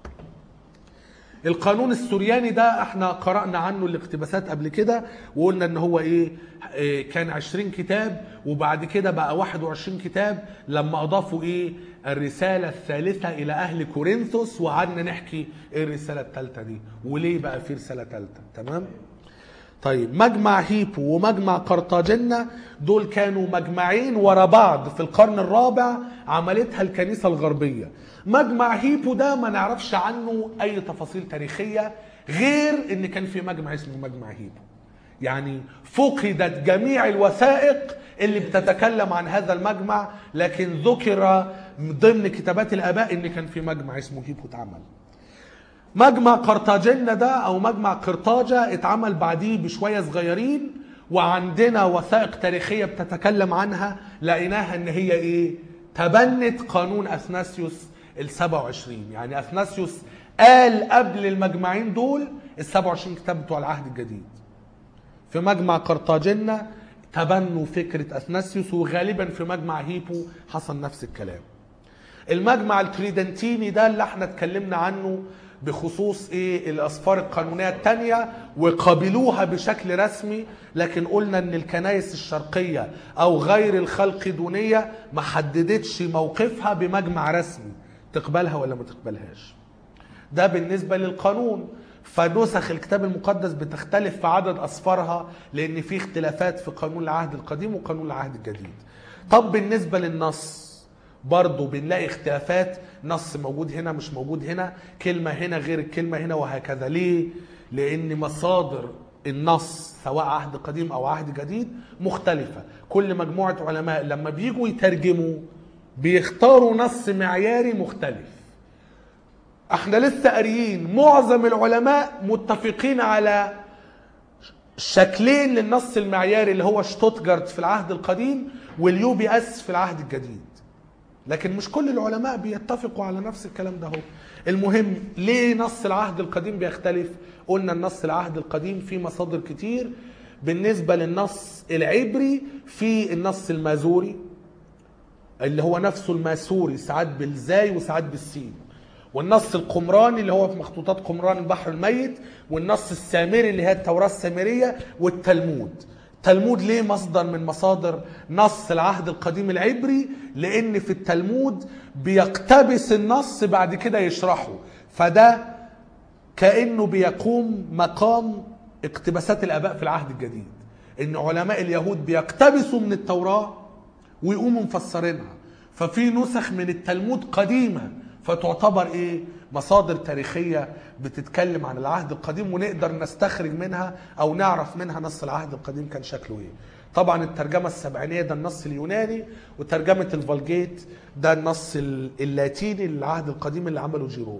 القانون السورياني ده احنا قرأنا عنه الاقتباسات قبل كده وقلنا ان هو ايه اه، كان 20 كتاب وبعد كده بقى 21 كتاب لما اضافوا ايه الرسالة الثالثة الى اهل كورنثوس وقعدنا نحكي ايه الرسالة الثالثة دي وليه بقى في رسالة ثالثة تمام طيب مجمع هيبو ومجمع قرطاجنة دول كانوا مجمعين ورا بعض في القرن الرابع عملتها الكنيسة الغربية مجمع هيبو ده ما نعرفش عنه أي تفاصيل تاريخية غير إن كان في مجمع اسمه مجمع هيبو يعني فقدت جميع الوثائق اللي بتتكلم عن هذا المجمع لكن ذكر ضمن كتابات الآباء إن كان في مجمع اسمه هيبو اتعمل مجمع قرطاجنة ده او مجمع قرطاجة اتعمل بعديه بشوية صغيرين وعندنا وثائق تاريخية بتتكلم عنها لقيناها ان هي ايه تبنت قانون اثناسيوس ال 27 يعني اثناسيوس قال قبل المجمعين دول ال 27 كتاب بتوع العهد الجديد في مجمع قرطاجنة تبنوا فكرة اثناسيوس وغالبا في مجمع هيبو حصل نفس الكلام المجمع التريدنتيني ده اللي احنا اتكلمنا عنه بخصوص ايه الاسفار القانونيه الثانيه وقبلوها بشكل رسمي لكن قلنا ان الكنائس الشرقيه او غير الخلق دونيه ما حددتش موقفها بمجمع رسمي تقبلها ولا ما تقبلهاش ده بالنسبة للقانون فنسخ الكتاب المقدس بتختلف في عدد أسفارها لأن في اختلافات في قانون العهد القديم وقانون العهد الجديد طب بالنسبة للنص برضه بنلاقي اختلافات نص موجود هنا مش موجود هنا كلمة هنا غير الكلمة هنا وهكذا ليه؟ لأن مصادر النص سواء عهد قديم أو عهد جديد مختلفة كل مجموعة علماء لما بيجوا يترجموا بيختاروا نص معياري مختلف احنا لسه قاريين معظم العلماء متفقين على شكلين للنص المعياري اللي هو شتوتجارت في العهد القديم واليو بي اس في العهد الجديد لكن مش كل العلماء بيتفقوا على نفس الكلام ده هو المهم ليه نص العهد القديم بيختلف قلنا النص العهد القديم فيه مصادر كتير بالنسبة للنص العبري في النص المازوري اللي هو نفسه الماسوري ساعات بالزاي وساعات بالسين والنص القمراني اللي هو في مخطوطات قمران البحر الميت والنص السامري اللي هي التوراة السامرية والتلمود التلمود ليه مصدر من مصادر نص العهد القديم العبري لان في التلمود بيقتبس النص بعد كده يشرحه فده كانه بيقوم مقام اقتباسات الاباء في العهد الجديد ان علماء اليهود بيقتبسوا من التوراه ويقوموا مفسرينها ففي نسخ من التلمود قديمه فتعتبر ايه مصادر تاريخيه بتتكلم عن العهد القديم ونقدر نستخرج منها او نعرف منها نص العهد القديم كان شكله ايه طبعا الترجمه السبعينيه ده النص اليوناني وترجمه الفالجيت ده النص اللاتيني للعهد القديم اللي عمله جيروم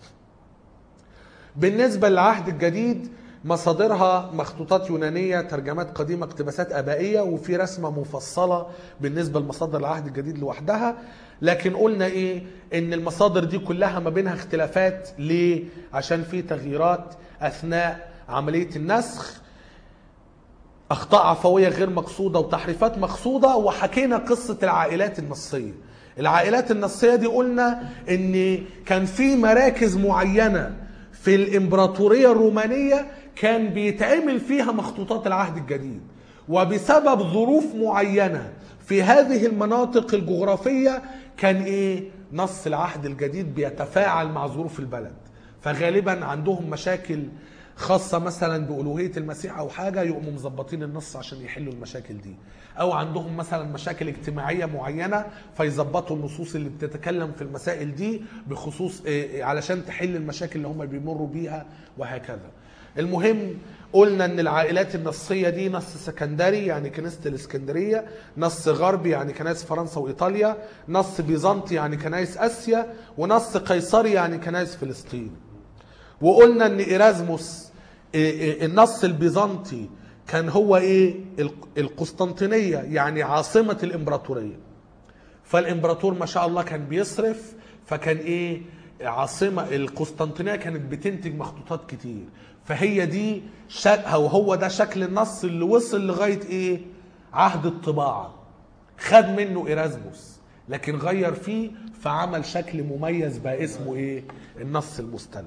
بالنسبة للعهد الجديد مصادرها مخطوطات يونانية ترجمات قديمة اقتباسات أبائية وفي رسمة مفصلة بالنسبة لمصادر العهد الجديد لوحدها لكن قلنا إيه إن المصادر دي كلها ما بينها اختلافات ليه عشان في تغييرات أثناء عملية النسخ اخطاء عفويه غير مقصوده وتحريفات مقصوده وحكينا قصه العائلات النصيه العائلات النصيه دي قلنا ان كان في مراكز معينه في الامبراطوريه الرومانيه كان بيتعمل فيها مخطوطات العهد الجديد وبسبب ظروف معينه في هذه المناطق الجغرافيه كان ايه نص العهد الجديد بيتفاعل مع ظروف البلد فغالبا عندهم مشاكل خاصة مثلا بألوهية المسيح أو حاجة يقوموا مظبطين النص عشان يحلوا المشاكل دي أو عندهم مثلا مشاكل اجتماعية معينة فيظبطوا النصوص اللي بتتكلم في المسائل دي بخصوص إيه، علشان تحل المشاكل اللي هم بيمروا بيها وهكذا المهم قلنا ان العائلات النصيه دي نص سكندري يعني كنيسه الاسكندريه نص غربي يعني كنائس فرنسا وايطاليا نص بيزنطي يعني كنائس اسيا ونص قيصري يعني كنائس فلسطين وقلنا ان ايرازموس إيه، إيه، النص البيزنطي كان هو ايه الق- القسطنطينيه يعني عاصمه الامبراطوريه فالامبراطور ما شاء الله كان بيصرف فكان ايه عاصمه القسطنطينيه كانت بتنتج مخطوطات كتير فهي دي شك او هو ده شكل النص اللي وصل لغايه ايه عهد الطباعه خد منه ايرازموس لكن غير فيه فعمل شكل مميز بقى اسمه ايه النص المستلم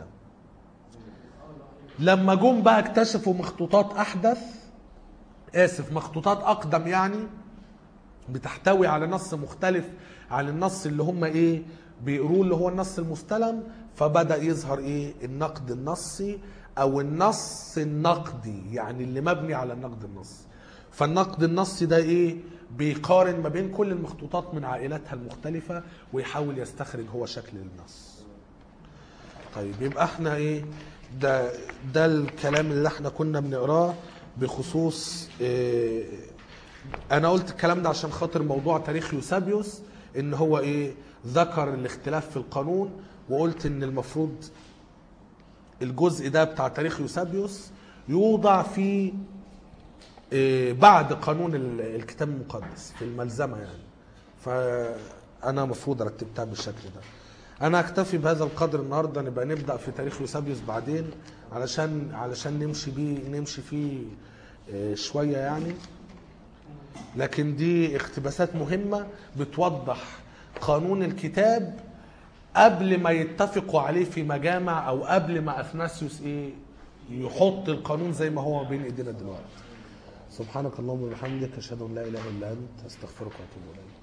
لما جم بقى اكتشفوا مخطوطات احدث اسف مخطوطات اقدم يعني بتحتوي على نص مختلف عن النص اللي هم ايه بيقروه اللي هو النص المستلم فبدا يظهر ايه النقد النصي او النص النقدي يعني اللي مبني على النقد النصي فالنقد النصي ده ايه بيقارن ما بين كل المخطوطات من عائلاتها المختلفه ويحاول يستخرج هو شكل النص طيب يبقى احنا ايه ده ده الكلام اللي احنا كنا بنقراه بخصوص إيه انا قلت الكلام ده عشان خاطر موضوع تاريخ يوسابيوس ان هو ايه ذكر الاختلاف في القانون وقلت ان المفروض الجزء ده بتاع تاريخ يوسابيوس يوضع في إيه، بعد قانون ال- الكتاب المقدس في الملزمه يعني فانا المفروض رتبتها بالشكل ده انا اكتفي بهذا القدر النهارده نبقى نبدا في تاريخ يوسابيوس بعدين علشان علشان نمشي بيه نمشي فيه إيه، شويه يعني لكن دي اقتباسات مهمة بتوضح قانون الكتاب قبل ما يتفقوا عليه في مجامع او قبل ما اثناسيوس ايه يحط القانون زي ما هو بين ايدينا دلوقتي سبحانك اللهم وبحمدك اشهد ان لا اله الا انت استغفرك واتوب اليك